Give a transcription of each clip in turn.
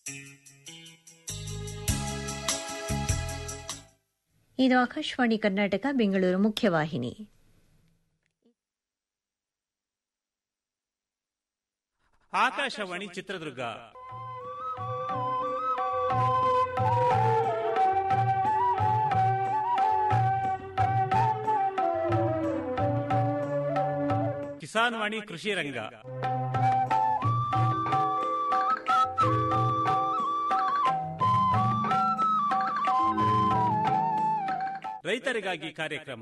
ಇದು ಆಕಾಶವಾಣಿ ಕರ್ನಾಟಕ ಬೆಂಗಳೂರು ಮುಖ್ಯವಾಹಿನಿ ಆಕಾಶವಾಣಿ ಚಿತ್ರದುರ್ಗ ಕಿಸಾನ್ ವಾಣಿ ಕೃಷಿ ರಂಗ ರೈತರಿಗಾಗಿ ಕಾರ್ಯಕ್ರಮ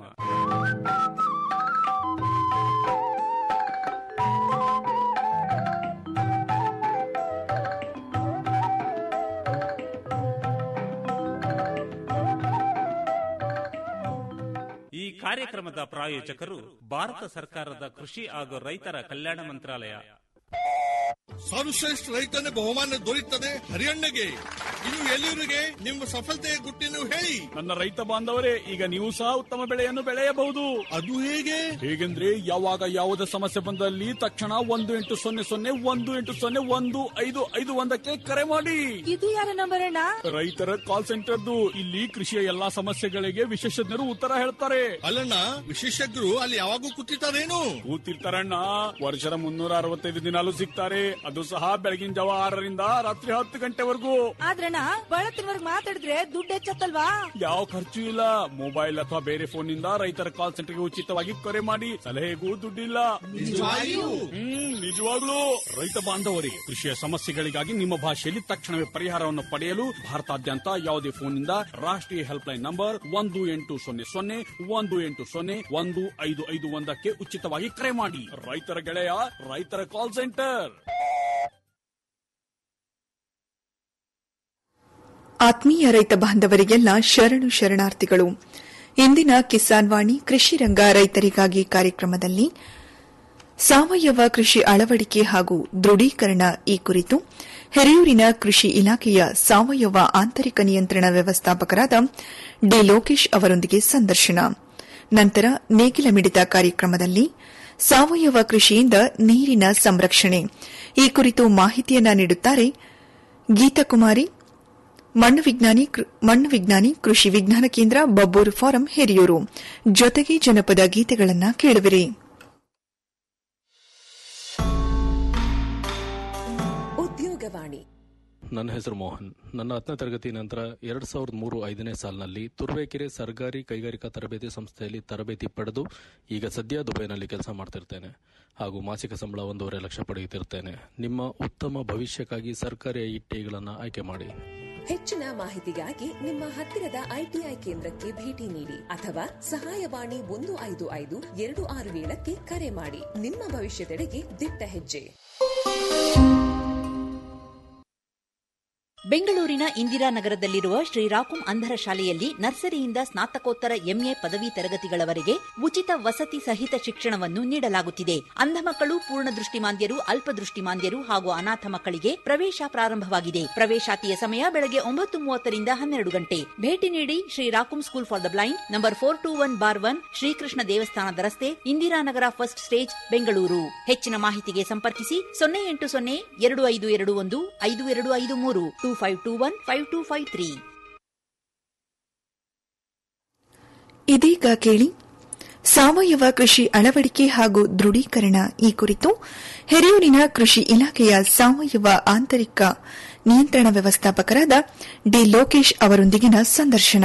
ಈ ಕಾರ್ಯಕ್ರಮದ ಪ್ರಾಯೋಜಕರು ಭಾರತ ಸರ್ಕಾರದ ಕೃಷಿ ಹಾಗೂ ರೈತರ ಕಲ್ಯಾಣ ಮಂತ್ರಾಲಯ ಸರ್ವಶ್ರೇಷ್ಠ ರೈತನ ಬಹುಮಾನ ದೊರೆಯುತ್ತದೆ ಹರಿಯಣ್ಣಗೆ ಇನ್ನು ಎಲ್ಲರಿಗೆ ನಿಮ್ಮ ಸಫಲತೆಯ ಗುಟ್ಟಿನ ಹೇಳಿ ನನ್ನ ರೈತ ಬಾಂಧವರೇ ಈಗ ನೀವು ಸಹ ಉತ್ತಮ ಬೆಳೆಯನ್ನು ಬೆಳೆಯಬಹುದು ಅದು ಹೇಗೆ ಹೇಗೆಂದ್ರೆ ಯಾವಾಗ ಯಾವುದೇ ಸಮಸ್ಯೆ ಬಂದಲ್ಲಿ ತಕ್ಷಣ ಒಂದು ಎಂಟು ಸೊನ್ನೆ ಸೊನ್ನೆ ಒಂದು ಎಂಟು ಸೊನ್ನೆ ಒಂದು ಐದು ಐದು ಒಂದಕ್ಕೆ ಕರೆ ಮಾಡಿ ಇದು ಯಾರ ನಂಬರ್ ಅಣ್ಣ ರೈತರ ಕಾಲ್ ಸೆಂಟರ್ದು ಇಲ್ಲಿ ಕೃಷಿಯ ಎಲ್ಲಾ ಸಮಸ್ಯೆಗಳಿಗೆ ವಿಶೇಷಜ್ಞರು ಉತ್ತರ ಹೇಳ್ತಾರೆ ಅಲ್ಲಣ್ಣ ವಿಶೇಷಜ್ಞರು ಅಲ್ಲಿ ಯಾವಾಗೂ ಕೂತಿರ್ತಾರೇನು ಕೂತಿರ್ತಾರಣ್ಣ ವರ್ಷದ ಮುನ್ನೂರ ಅರವತ್ತೈದು ದಿನಾಲು ಸಿಗ್ತಾರೆ ಅದು ಸಹ ಬೆಳಗಿನ ಜಾವ ಆರರಿಂದ ರಾತ್ರಿ ಹತ್ತು ಗಂಟೆವರೆಗೂ ಆದ್ರಣ್ಣ ಬಳತ್ತಿನವರ್ಗ್ ಮಾತಾಡಿದ್ರೆ ದುಡ್ಡು ಹೆಚ್ಚತ್ತಲ್ವಾ ಯಾವ ಖರ್ಚು ಇಲ್ಲ ಮೊಬೈಲ್ ಅಥವಾ ಬೇರೆ ಫೋನ್ ನಿಂದ ರೈತರ ಕಾಲ್ ಸೆಂಟರ್ಗೆ ಉಚಿತವಾಗಿ ಕರೆ ಮಾಡಿ ಸಲಹೆಗೂ ದುಡ್ಡಿಲ್ಲ ಹ್ಮ್ ನಿಜವಾಗ್ಲೂ ರೈತ ಬಾಂಧವರೇ ಕೃಷಿಯ ಸಮಸ್ಯೆಗಳಿಗಾಗಿ ನಿಮ್ಮ ಭಾಷೆಯಲ್ಲಿ ತಕ್ಷಣವೇ ಪರಿಹಾರವನ್ನು ಪಡೆಯಲು ಭಾರತಾದ್ಯಂತ ಯಾವುದೇ ಫೋನ್ನಿಂದ ರಾಷ್ಟ್ರೀಯ ಹೆಲ್ಪ್ ಲೈನ್ ನಂಬರ್ ಒಂದು ಎಂಟು ಸೊನ್ನೆ ಸೊನ್ನೆ ಒಂದು ಎಂಟು ಸೊನ್ನೆ ಒಂದು ಐದು ಐದು ಒಂದಕ್ಕೆ ಉಚಿತವಾಗಿ ಕರೆ ಮಾಡಿ ರೈತರ ಗೆಳೆಯ ರೈತರ ಕಾಲ್ ಸೆಂಟರ್ ಆತ್ಮೀಯ ರೈತ ಬಾಂಧವರಿಗೆಲ್ಲ ಶರಣು ಶರಣಾರ್ಥಿಗಳು ಇಂದಿನ ಕಿಸಾನ್ ವಾಣಿ ಕೃಷಿ ರಂಗ ರೈತರಿಗಾಗಿ ಕಾರ್ಯಕ್ರಮದಲ್ಲಿ ಸಾವಯವ ಕೃಷಿ ಅಳವಡಿಕೆ ಹಾಗೂ ದೃಢೀಕರಣ ಈ ಕುರಿತು ಹಿರಿಯೂರಿನ ಕೃಷಿ ಇಲಾಖೆಯ ಸಾವಯವ ಆಂತರಿಕ ನಿಯಂತ್ರಣ ವ್ಯವಸ್ಥಾಪಕರಾದ ಡಿ ಲೋಕೇಶ್ ಅವರೊಂದಿಗೆ ಸಂದರ್ಶನ ನಂತರ ನೇಗಿಲ ಮಿಡಿತ ಕಾರ್ಯಕ್ರಮದಲ್ಲಿ ಸಾವಯವ ಕೃಷಿಯಿಂದ ನೀರಿನ ಸಂರಕ್ಷಣೆ ಈ ಕುರಿತು ಮಾಹಿತಿಯನ್ನ ನೀಡುತ್ತಾರೆ ಗೀತಾಕುಮಾರಿ ಮಣ್ಣು ವಿಜ್ಞಾನಿ ಮಣ್ಣು ವಿಜ್ಞಾನಿ ಕೃಷಿ ವಿಜ್ಞಾನ ಕೇಂದ್ರ ಬಬ್ಬೂರು ಫಾರಂ ಹಿರಿಯೂರು ಜೊತೆಗೆ ಜನಪದ ಗೀತೆಗಳನ್ನು ಕೇಳುವಿರಿ ಉದ್ಯೋಗವಾಣಿ ನನ್ನ ಹೆಸರು ಮೋಹನ್ ನನ್ನ ಹತ್ತನೇ ತರಗತಿ ನಂತರ ಎರಡ್ ಸಾವಿರದ ಮೂರು ಐದನೇ ಸಾಲಿನಲ್ಲಿ ತುರುವೇಕೆರೆ ಸರ್ಕಾರಿ ಕೈಗಾರಿಕಾ ತರಬೇತಿ ಸಂಸ್ಥೆಯಲ್ಲಿ ತರಬೇತಿ ಪಡೆದು ಈಗ ಸದ್ಯ ದುಬೈನಲ್ಲಿ ಕೆಲಸ ಮಾಡ್ತಿರ್ತೇನೆ ಹಾಗೂ ಮಾಸಿಕ ಸಂಬಳ ಒಂದೂವರೆ ಲಕ್ಷ ಪಡೆಯುತ್ತಿರ್ತೇನೆ ನಿಮ್ಮ ಉತ್ತಮ ಭವಿಷ್ಯಕ್ಕಾಗಿ ಸರ್ಕಾರಿ ಐಟಿಗಳನ್ನು ಆಯ್ಕೆ ಮಾಡಿ ಹೆಚ್ಚಿನ ಮಾಹಿತಿಗಾಗಿ ನಿಮ್ಮ ಹತ್ತಿರದ ಐಟಿಐ ಕೇಂದ್ರಕ್ಕೆ ಭೇಟಿ ನೀಡಿ ಅಥವಾ ಸಹಾಯವಾಣಿ ಒಂದು ಐದು ಐದು ಎರಡು ಆರು ಏಳಕ್ಕೆ ಕರೆ ಮಾಡಿ ನಿಮ್ಮ ಭವಿಷ್ಯದೆಡೆಗೆ ದಿಟ್ಟ ಹೆಜ್ಜೆ ಬೆಂಗಳೂರಿನ ಇಂದಿರಾನಗರದಲ್ಲಿರುವ ಶ್ರೀರಾಕುಂ ಅಂಧರ ಶಾಲೆಯಲ್ಲಿ ನರ್ಸರಿಯಿಂದ ಸ್ನಾತಕೋತ್ತರ ಎಂಎ ಪದವಿ ತರಗತಿಗಳವರೆಗೆ ಉಚಿತ ವಸತಿ ಸಹಿತ ಶಿಕ್ಷಣವನ್ನು ನೀಡಲಾಗುತ್ತಿದೆ ಅಂಧ ಮಕ್ಕಳು ಪೂರ್ಣ ದೃಷ್ಟಿಮಾಂದ್ಯರು ಅಲ್ಪದೃಷ್ಟಿಮಾಂದ್ಯರು ಹಾಗೂ ಅನಾಥ ಮಕ್ಕಳಿಗೆ ಪ್ರವೇಶ ಪ್ರಾರಂಭವಾಗಿದೆ ಪ್ರವೇಶಾತಿಯ ಸಮಯ ಬೆಳಗ್ಗೆ ಒಂಬತ್ತು ಮೂವತ್ತರಿಂದ ಹನ್ನೆರಡು ಗಂಟೆ ಭೇಟಿ ನೀಡಿ ಶ್ರೀರಾಕುಂ school for the blind number four two one bar one Shrikrishna ದೇವಸ್ಥಾನದ ರಸ್ತೆ ಇಂದಿರಾನಗರ ಫಸ್ಟ್ ಸ್ಟೇಜ್ ಬೆಂಗಳೂರು ಹೆಚ್ಚಿನ ಮಾಹಿತಿಗೆ ಸಂಪರ್ಕಿಸಿ ಸೊನ್ನೆ ಎಂಟು ಸೊನ್ನೆ ಎರಡು ಐದು ಎರಡು ಒಂದು ಐದು ಎರಡು ಐದು ಮೂರು two five two one five two five three ಇದೀಗ ಕೇಳಿ ಸಾವಯವ ಕೃಷಿ ಅಳವಡಿಕೆ ಹಾಗೂ ದೃಢೀಕರಣ ಈ ಕುರಿತು ಹಿರಿಯೂರಿನ ಕೃಷಿ ಇಲಾಖೆಯ ಸಾವಯವ ಆಂತರಿಕ ನಿಯಂತ್ರಣ ವ್ಯವಸ್ಥಾಪಕರಾದ ಡಿ ಲೋಕೇಶ್ ಅವರೊಂದಿಗಿನ ಸಂದರ್ಶನ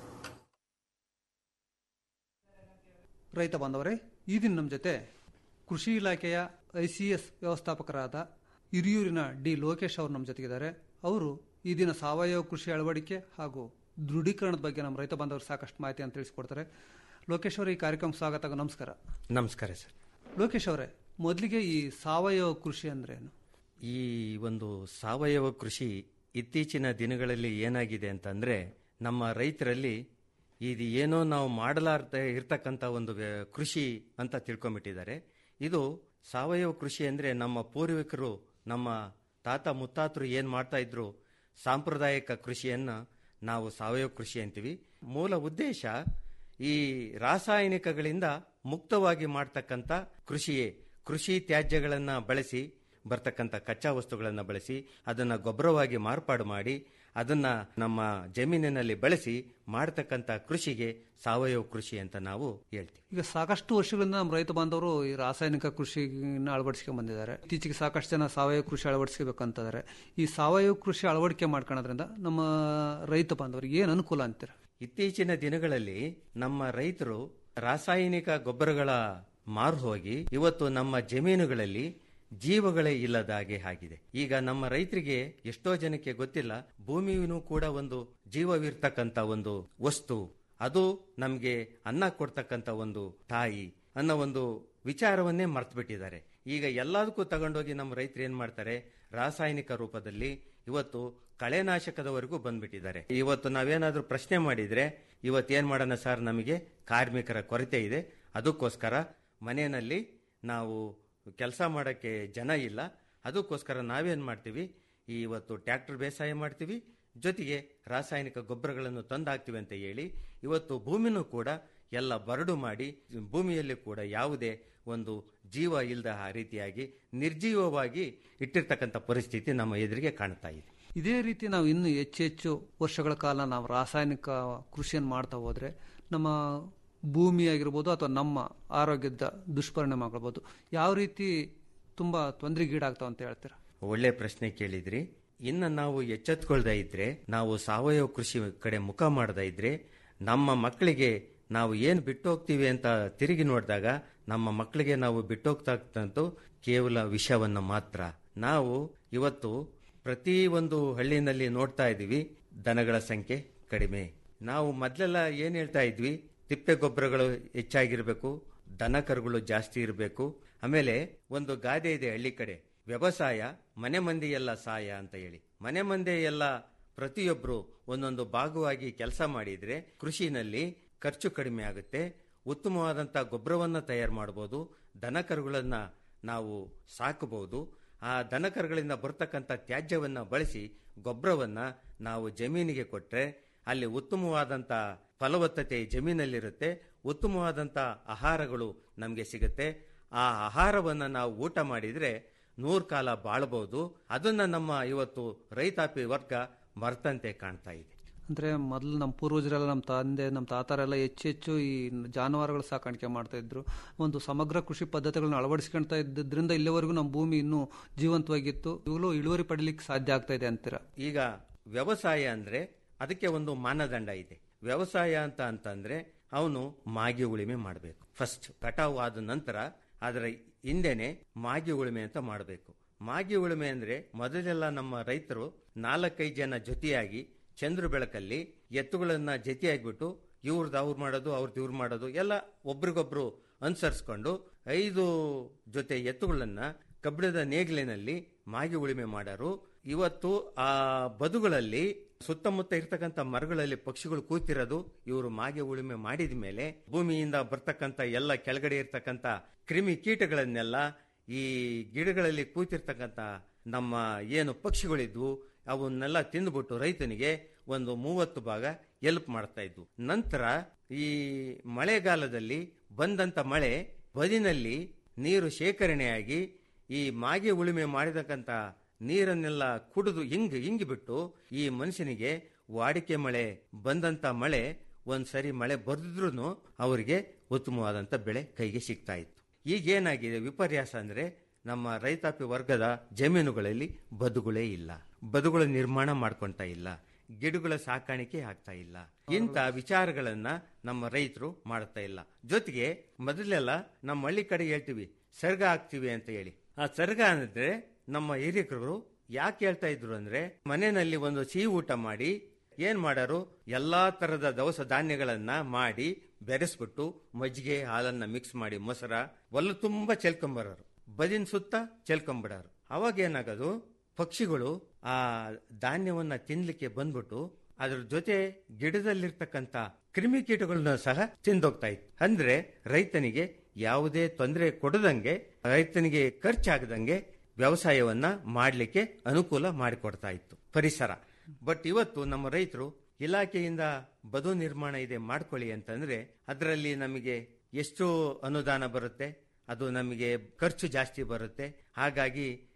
ರೈತ ಬಾಂಧವರೇ ಈ ದಿನ ನಮ್ಮ ಜೊತೆ ಕೃಷಿ ಇಲಾಖೆಯ ಐಸಿಎಸ್ ವ್ಯವಸ್ಥಾಪಕರಾದ ಹಿರಿಯೂರಿನ ಡಿ ಲೋಕೇಶ್ ಅವರು ನಮ್ಮ ಜೊತೆಗಿದ್ದಾರೆ ಅವರು ಈ ದಿನ ಸಾವಯವ ಕೃಷಿ ಅಳವಡಿಕೆ ಹಾಗೂ ದೃಢೀಕರಣದ ಬಗ್ಗೆ ನಮ್ಮ ರೈತ ಬಾಂಧವರು ಸಾಕಷ್ಟು ಮಾಹಿತಿಯನ್ನು ತಿಳಿಸಿಕೊಡ್ತಾರೆ ಲೋಕೇಶ್ ಅವರೇ ಈ ಕಾರ್ಯಕ್ರಮ ಸ್ವಾಗತ ನಮಸ್ಕಾರ ನಮಸ್ಕಾರ ಸರ್ ಲೋಕೇಶ್ ಅವರೇ ಮೊದಲಿಗೆ ಈ ಸಾವಯವ ಕೃಷಿ ಅಂದ್ರೆ ಏನು ಈ ಒಂದು ಸಾವಯವ ಕೃಷಿ ಇತ್ತೀಚಿನ ದಿನಗಳಲ್ಲಿ ಏನಾಗಿದೆ ಅಂತಂದ್ರೆ ನಮ್ಮ ರೈತರಲ್ಲಿ ಇದು ಏನೋ ನಾವು ಮಾಡಲಾರ್ದ ಇರ್ತಕ್ಕಂಥ ಒಂದು ವ್ಯ- ಕೃಷಿ ಅಂತ ತಿಳ್ಕೊಂಬಿಟ್ಟಿದ್ದಾರೆ ಇದು ಸಾವಯವ ಕೃಷಿ ಅಂದ್ರೆ ನಮ್ಮ ಪೂರ್ವಿಕರು ನಮ್ಮ ತಾತ ಮುತ್ತಾತರು ಏನ್ ಮಾಡ್ತಾ ಇದ್ರು ಸಾಂಪ್ರದಾಯಿಕ ಕೃಷಿಯನ್ನ ನಾವು ಸಾವಯವ ಕೃಷಿ ಅಂತೀವಿ ಮೂಲ ಉದ್ದೇಶ ಈ ರಾಸಾಯನಿಕಗಳಿಂದ ಮುಕ್ತವಾಗಿ ಮಾಡ್ತಕ್ಕಂಥ ಕೃಷಿಯೇ ಕೃಷಿ ತ್ಯಾಜ್ಯಗಳನ್ನ ಬಳಸಿ ಬರ್ತಕ್ಕಂಥ ಕಚ್ಚಾ ವಸ್ತುಗಳನ್ನು ಬಳಸಿ ಅದನ್ನ ಗೊಬ್ಬರವಾಗಿ ಮಾರ್ಪಾಡು ಮಾಡಿ ಅದನ್ನ ನಮ್ಮ ಜಮೀನಿನಲ್ಲಿ ಬಳಸಿ ಮಾಡತಕ್ಕಂಥ ಕೃಷಿಗೆ ಸಾವಯವ ಕೃಷಿ ಅಂತ ನಾವು ಹೇಳ್ತೀವಿ ಈಗ ಸಾಕಷ್ಟು ವರ್ಷಗಳಿಂದ ನಮ್ಮ ರೈತ ಬಾಂಧವರು ಈ ರಾಸಾಯನಿಕ ಕೃಷಿನ ಅಳವಡಿಸ್ಕೊಂಡ್ ಬಂದಿದ್ದಾರೆ ಇತ್ತೀಚೆಗೆ ಸಾಕಷ್ಟು ಜನ ಸಾವಯವ ಕೃಷಿ ಅಳವಡಿಸ್ಕೋಬೇಕಂತಿದ್ದಾರೆ ಈ ಸಾವಯವ ಕೃಷಿ ಅಳವಡಿಕೆ ಮಾಡ್ಕೊಳ್ಳೋದ್ರಿಂದ ನಮ್ಮ ರೈತ ಬಾಂಧವರಿಗೆ ಏನು ಅನುಕೂಲ ಅಂತೀರ ಇತ್ತೀಚಿನ ದಿನಗಳಲ್ಲಿ ನಮ್ಮ ರೈತರು ರಾಸಾಯನಿಕ ಗೊಬ್ಬರಗಳ ಮಾರು ಹೋಗಿ ಇವತ್ತು ನಮ್ಮ ಜಮೀನುಗಳಲ್ಲಿ ಜೀವಗಳೇ ಇಲ್ಲದ ಹಾಗೆ ಆಗಿದೆ ಈಗ ನಮ್ಮ ರೈತರಿಗೆ ಎಷ್ಟೋ ಜನಕ್ಕೆ ಗೊತ್ತಿಲ್ಲ ಭೂಮಿಯೂ ಕೂಡ ಒಂದು ಜೀವವಿರ್ತಕ್ಕಂಥ ಒಂದು ವಸ್ತು ಅದು ನಮಗೆ ಅನ್ನ ಕೊಡ್ತಕ್ಕಂಥ ಒಂದು ತಾಯಿ ಅನ್ನೋ ಒಂದು ವಿಚಾರವನ್ನೇ ಮರ್ತು ಬಿಟ್ಟಿದ್ದಾರೆ ಈಗ ಎಲ್ಲದಕ್ಕೂ ತಗೊಂಡೋಗಿ ನಮ್ಮ ರೈತರು ಏನ್ ಮಾಡ್ತಾರೆ ರಾಸಾಯನಿಕ ರೂಪದಲ್ಲಿ ಇವತ್ತು ಕಳೆನಾಶಕದವರೆಗೂ ಬಂದ್ಬಿಟ್ಟಿದ್ದಾರೆ ಇವತ್ತು ನಾವೇನಾದ್ರೂ ಪ್ರಶ್ನೆ ಮಾಡಿದ್ರೆ ಇವತ್ತೇನ್ ಮಾಡೋಣ ಸರ್ ನಮಗೆ ಕಾರ್ಮಿಕರ ಕೊರತೆ ಇದೆ ಅದಕ್ಕೋಸ್ಕರ ಮನೆಯಲ್ಲಿ ನಾವು ಕೆಲಸ ಮಾಡೋಕ್ಕೆ ಜನ ಇಲ್ಲ ಅದಕ್ಕೋಸ್ಕರ ನಾವೇನ್ ಮಾಡ್ತೀವಿ ಈ ಇವತ್ತು ಟ್ರ್ಯಾಕ್ಟರ್ ಬೇಸಾಯ ಮಾಡ್ತೀವಿ ಜೊತೆಗೆ ರಾಸಾಯನಿಕ ಗೊಬ್ಬರಗಳನ್ನು ತಂದಾಕ್ತಿವಿ ಅಂತ ಹೇಳಿ ಇವತ್ತು ಭೂಮಿನೂ ಕೂಡ ಎಲ್ಲ ಬರಡು ಮಾಡಿ ಭೂಮಿಯಲ್ಲಿ ಕೂಡ ಯಾವುದೇ ಒಂದು ಜೀವ ಇಲ್ಲದ ಆ ರೀತಿಯಾಗಿ ನಿರ್ಜೀವವಾಗಿ ಇಟ್ಟಿರ್ತಕ್ಕಂಥ ಪರಿಸ್ಥಿತಿ ನಮ್ಮ ಎದುರಿಗೆ ಕಾಣ್ತಾ ಇದೆ ಇದೇ ರೀತಿ ನಾವು ಇನ್ನು ಹೆಚ್ಚು ಹೆಚ್ಚು ವರ್ಷಗಳ ಕಾಲ ನಾವು ರಾಸಾಯನಿಕ ಕೃಷಿಯನ್ನು ಮಾಡ್ತಾ ಹೋದ್ರೆ ನಮ್ಮ ಭೂಮಿ ಆಗಿರ್ಬೋದು ಅಥವಾ ನಮ್ಮ ಆರೋಗ್ಯದ ದುಷ್ಪರಿಣಾಮ ಆಗ್ಬೋದು ಯಾವ ರೀತಿ ತುಂಬಾ ತೊಂದರೆಗೀಡಾಗ್ತಾವ ಅಂತ ಹೇಳ್ತೀರಾ ಒಳ್ಳೆ ಪ್ರಶ್ನೆ ಕೇಳಿದ್ರಿ ಇನ್ನು ನಾವು ಎಚ್ಚೆತ್ಕೊಳ್ತಾ ಇದ್ರೆ ನಾವು ಸಾವಯವ ಕೃಷಿ ಕಡೆ ಮುಖ ಮಾಡದ ಇದ್ರೆ ನಮ್ಮ ಮಕ್ಕಳಿಗೆ ನಾವು ಏನು ಬಿಟ್ಟು ಹೋಗ್ತೀವಿ ಅಂತ ತಿರುಗಿ ನೋಡಿದಾಗ ನಮ್ಮ ಮಕ್ಕಳಿಗೆ ನಾವು ಬಿಟ್ಟು ಹೋಗ್ತಾ ಕೇವಲ ವಿಷವನ್ನ ಮಾತ್ರ ನಾವು ಇವತ್ತು ಪ್ರತಿ ಒಂದು ಹಳ್ಳಿನಲ್ಲಿ ನೋಡ್ತಾ ಇದ್ದೀವಿ ದನಗಳ ಸಂಖ್ಯೆ ಕಡಿಮೆ ನಾವು ಮೊದಲೆಲ್ಲ ಏನ್ ಹೇಳ್ತಾ ಇದ್ವಿ ತಿಪ್ಪೆ ಗೊಬ್ಬರಗಳು ಹೆಚ್ಚಾಗಿರ್ಬೇಕು ದನ ಕರುಗಳು ಜಾಸ್ತಿ ಇರಬೇಕು ಆಮೇಲೆ ಒಂದು ಗಾದೆ ಇದೆ ಹಳ್ಳಿ ಕಡೆ ವ್ಯವಸಾಯ ಮನೆ ಮಂದಿ ಎಲ್ಲ ಸಹಾಯ ಅಂತ ಹೇಳಿ ಮನೆ ಮಂದಿ ಎಲ್ಲ ಪ್ರತಿಯೊಬ್ರು ಒಂದೊಂದು ಭಾಗವಾಗಿ ಕೆಲಸ ಮಾಡಿದ್ರೆ ಕೃಷಿನಲ್ಲಿ ಖರ್ಚು ಕಡಿಮೆ ಆಗುತ್ತೆ ಉತ್ತಮವಾದಂಥ ಗೊಬ್ಬರವನ್ನ ತಯಾರು ಮಾಡಬಹುದು ದನ ಕರುಗಳನ್ನ ನಾವು ಸಾಕಬಹುದು ಆ ದನ ಕರುಗಳಿಂದ ಬರ್ತಕ್ಕಂಥ ತ್ಯಾಜ್ಯವನ್ನ ಬಳಸಿ ಗೊಬ್ಬರವನ್ನ ನಾವು ಜಮೀನಿಗೆ ಕೊಟ್ರೆ ಅಲ್ಲಿ ಉತ್ತಮವಾದಂಥ ಫಲವತ್ತತೆ ಜಮೀನಲ್ಲಿರುತ್ತೆ ಉತ್ತಮವಾದಂಥ ಆಹಾರಗಳು ನಮಗೆ ಸಿಗುತ್ತೆ ಆ ಆಹಾರವನ್ನು ನಾವು ಊಟ ಮಾಡಿದ್ರೆ ನೂರು ಕಾಲ ಬಾಳಬಹುದು ಅದನ್ನ ನಮ್ಮ ಇವತ್ತು ರೈತಾಪಿ ವರ್ಗ ಮರ್ತಂತೆ ಕಾಣ್ತಾ ಇದೆ ಅಂದ್ರೆ ಮೊದಲು ನಮ್ಮ ಪೂರ್ವಜರೆಲ್ಲ ನಮ್ಮ ತಂದೆ ನಮ್ಮ ತಾತರೆಲ್ಲ ಹೆಚ್ಚು ಹೆಚ್ಚು ಈ ಜಾನುವಾರುಗಳ ಸಾಕಾಣಿಕೆ ಮಾಡ್ತಾ ಇದ್ರು ಒಂದು ಸಮಗ್ರ ಕೃಷಿ ಪದ್ಧತಿಗಳನ್ನ ಅಳವಡಿಸ್ಕೊಳ್ತಾ ಇದ್ದಿದ್ರಿಂದ ಇಲ್ಲಿವರೆಗೂ ನಮ್ಮ ಭೂಮಿ ಇನ್ನೂ ಜೀವಂತವಾಗಿತ್ತು ಇವುಗಳು ಇಳುವರಿ ಪಡೀಲಿಕ್ಕೆ ಸಾಧ್ಯ ಆಗ್ತಾ ಇದೆ ಅಂತೀರಾ ಈಗ ವ್ಯವಸಾಯ ಅಂದ್ರೆ ಅದಕ್ಕೆ ಒಂದು ಮಾನದಂಡ ಇದೆ ವ್ಯವಸಾಯ ಅಂತ ಅಂತಂದ್ರೆ ಅವನು ಮಾಗಿ ಉಳಿಮೆ ಮಾಡಬೇಕು ಫಸ್ಟ್ ಕಟಾವು ಆದ ನಂತರ ಅದರ ಹಿಂದೆನೆ ಮಾಗಿ ಉಳುಮೆ ಅಂತ ಮಾಡಬೇಕು ಮಾಗಿ ಉಳುಮೆ ಅಂದ್ರೆ ಮೊದಲೆಲ್ಲ ನಮ್ಮ ರೈತರು ನಾಲ್ಕೈದು ಜನ ಜೊತೆಯಾಗಿ ಚಂದ್ರ ಬೆಳಕಲ್ಲಿ ಎತ್ತುಗಳನ್ನ ಜೊತೆಯಾಗ್ಬಿಟ್ಟು ಇವ್ರದ್ದು ಅವ್ರು ಮಾಡೋದು ಅವ್ರದ್ದು ಇವ್ರು ಮಾಡೋದು ಎಲ್ಲ ಒಬ್ರಿಗೊಬ್ರು ಅನುಸರಿಸ್ಕೊಂಡು ಐದು ಜೊತೆ ಎತ್ತುಗಳನ್ನ ಕಬ್ಬಿಣದ ನೇಗಿಲಿನಲ್ಲಿ ಮಾಗಿ ಉಳುಮೆ ಮಾಡಾರು ಇವತ್ತು ಆ ಬದುಗಳಲ್ಲಿ ಸುತ್ತಮುತ್ತ ಇರ್ತಕ್ಕಂಥ ಮರಗಳಲ್ಲಿ ಪಕ್ಷಿಗಳು ಕೂತಿರೋದು ಇವರು ಮಾಗೆ ಉಳುಮೆ ಮಾಡಿದ ಮೇಲೆ ಭೂಮಿಯಿಂದ ಬರ್ತಕ್ಕಂಥ ಎಲ್ಲ ಕೆಳಗಡೆ ಇರ್ತಕ್ಕಂಥ ಕ್ರಿಮಿ ಕೀಟಗಳನ್ನೆಲ್ಲ ಈ ಗಿಡಗಳಲ್ಲಿ ಕೂತಿರ್ತಕ್ಕಂಥ ನಮ್ಮ ಏನು ಪಕ್ಷಿಗಳಿದ್ವು ಅವನ್ನೆಲ್ಲ ತಿಂದ್ಬಿಟ್ಟು ರೈತನಿಗೆ ಒಂದು ಮೂವತ್ತು ಭಾಗ ಎಲ್ಪ್ ಮಾಡ್ತಾ ಇದ್ವು ನಂತರ ಈ ಮಳೆಗಾಲದಲ್ಲಿ ಬಂದಂತ ಮಳೆ ಬದಿನಲ್ಲಿ ನೀರು ಶೇಖರಣೆಯಾಗಿ ಈ ಮಾಗೆ ಉಳುಮೆ ಮಾಡಿದಕ್ಕಂತ ನೀರನ್ನೆಲ್ಲ ಕುಡಿದು ಹಿಂಗ್ ಹಿಂಗಿಬಿಟ್ಟು ಈ ಮನುಷ್ಯನಿಗೆ ವಾಡಿಕೆ ಮಳೆ ಬಂದಂತ ಮಳೆ ಒಂದ್ಸರಿ ಮಳೆ ಬರ್ದಿದ್ರು ಅವರಿಗೆ ಉತ್ತಮವಾದಂತ ಬೆಳೆ ಕೈಗೆ ಸಿಗ್ತಾ ಇತ್ತು ಈಗೇನಾಗಿದೆ ವಿಪರ್ಯಾಸ ಅಂದ್ರೆ ನಮ್ಮ ರೈತಾಪಿ ವರ್ಗದ ಜಮೀನುಗಳಲ್ಲಿ ಬದುಗಳೇ ಇಲ್ಲ ಬದುಗಳ ನಿರ್ಮಾಣ ಮಾಡ್ಕೊಂತ ಇಲ್ಲ ಗಿಡಗಳ ಸಾಕಾಣಿಕೆ ಆಗ್ತಾ ಇಲ್ಲ ಇಂಥ ವಿಚಾರಗಳನ್ನ ನಮ್ಮ ರೈತರು ಮಾಡ್ತಾ ಇಲ್ಲ ಜೊತೆಗೆ ಮೊದಲೆಲ್ಲ ನಮ್ಮ ಹಳ್ಳಿ ಕಡೆ ಹೇಳ್ತೀವಿ ಸರ್ಗ ಹಾಕ್ತಿವಿ ಅಂತ ಹೇಳಿ ಆ ಸರ್ಗ ಅಂದ್ರೆ ನಮ್ಮ ಹಿರಿಯಕರು ಯಾಕೆ ಹೇಳ್ತಾ ಇದ್ರು ಅಂದ್ರೆ ಮನೆಯಲ್ಲಿ ಒಂದು ಸಿಹಿ ಊಟ ಮಾಡಿ ಏನ್ ಮಾಡಾರು ಎಲ್ಲಾ ತರದ ದವಸ ಧಾನ್ಯಗಳನ್ನ ಮಾಡಿ ಬೆರೆಸ್ಬಿಟ್ಟು ಮಜ್ಜಿಗೆ ಹಾಲನ್ನ ಮಿಕ್ಸ್ ಮಾಡಿ ಮೊಸರ ಒಲ್ಲ ತುಂಬಾ ಚೆಲ್ಕೊಂಬರೋರು ಬದಿನ ಸುತ್ತ ಚೆಲ್ಕೊಂಬಿಡಾರು ಅವಾಗ ಏನಾಗೋದು ಪಕ್ಷಿಗಳು ಆ ಧಾನ್ಯವನ್ನ ತಿನ್ಲಿಕ್ಕೆ ಬಂದ್ಬಿಟ್ಟು ಅದ್ರ ಜೊತೆ ಗಿಡದಲ್ಲಿರ್ತಕ್ಕಂಥ ಕ್ರಿಮಿಕೀಟಗಳನ್ನ ಸಹ ತಿಂದೋಗ್ತಾ ಇತ್ತು ಅಂದ್ರೆ ರೈತನಿಗೆ ಯಾವುದೇ ತೊಂದರೆ ಕೊಡದಂಗೆ ರೈತನಿಗೆ ಖರ್ಚಾಗದಂಗೆ ವ್ಯವಸಾಯವನ್ನ ಮಾಡಲಿಕ್ಕೆ ಅನುಕೂಲ ಮಾಡಿಕೊಡ್ತಾ ಇತ್ತು ಪರಿಸರ ಬಟ್ ಇವತ್ತು ನಮ್ಮ ರೈತರು ಇಲಾಖೆಯಿಂದ ಬದು ನಿರ್ಮಾಣ ಇದೆ ಮಾಡ್ಕೊಳ್ಳಿ ಅಂತಂದ್ರೆ ಅದರಲ್ಲಿ ನಮಗೆ ಎಷ್ಟು ಅನುದಾನ ಬರುತ್ತೆ ಅದು ನಮಗೆ ಖರ್ಚು ಜಾಸ್ತಿ ಬರುತ್ತೆ ಹಾಗಾಗಿ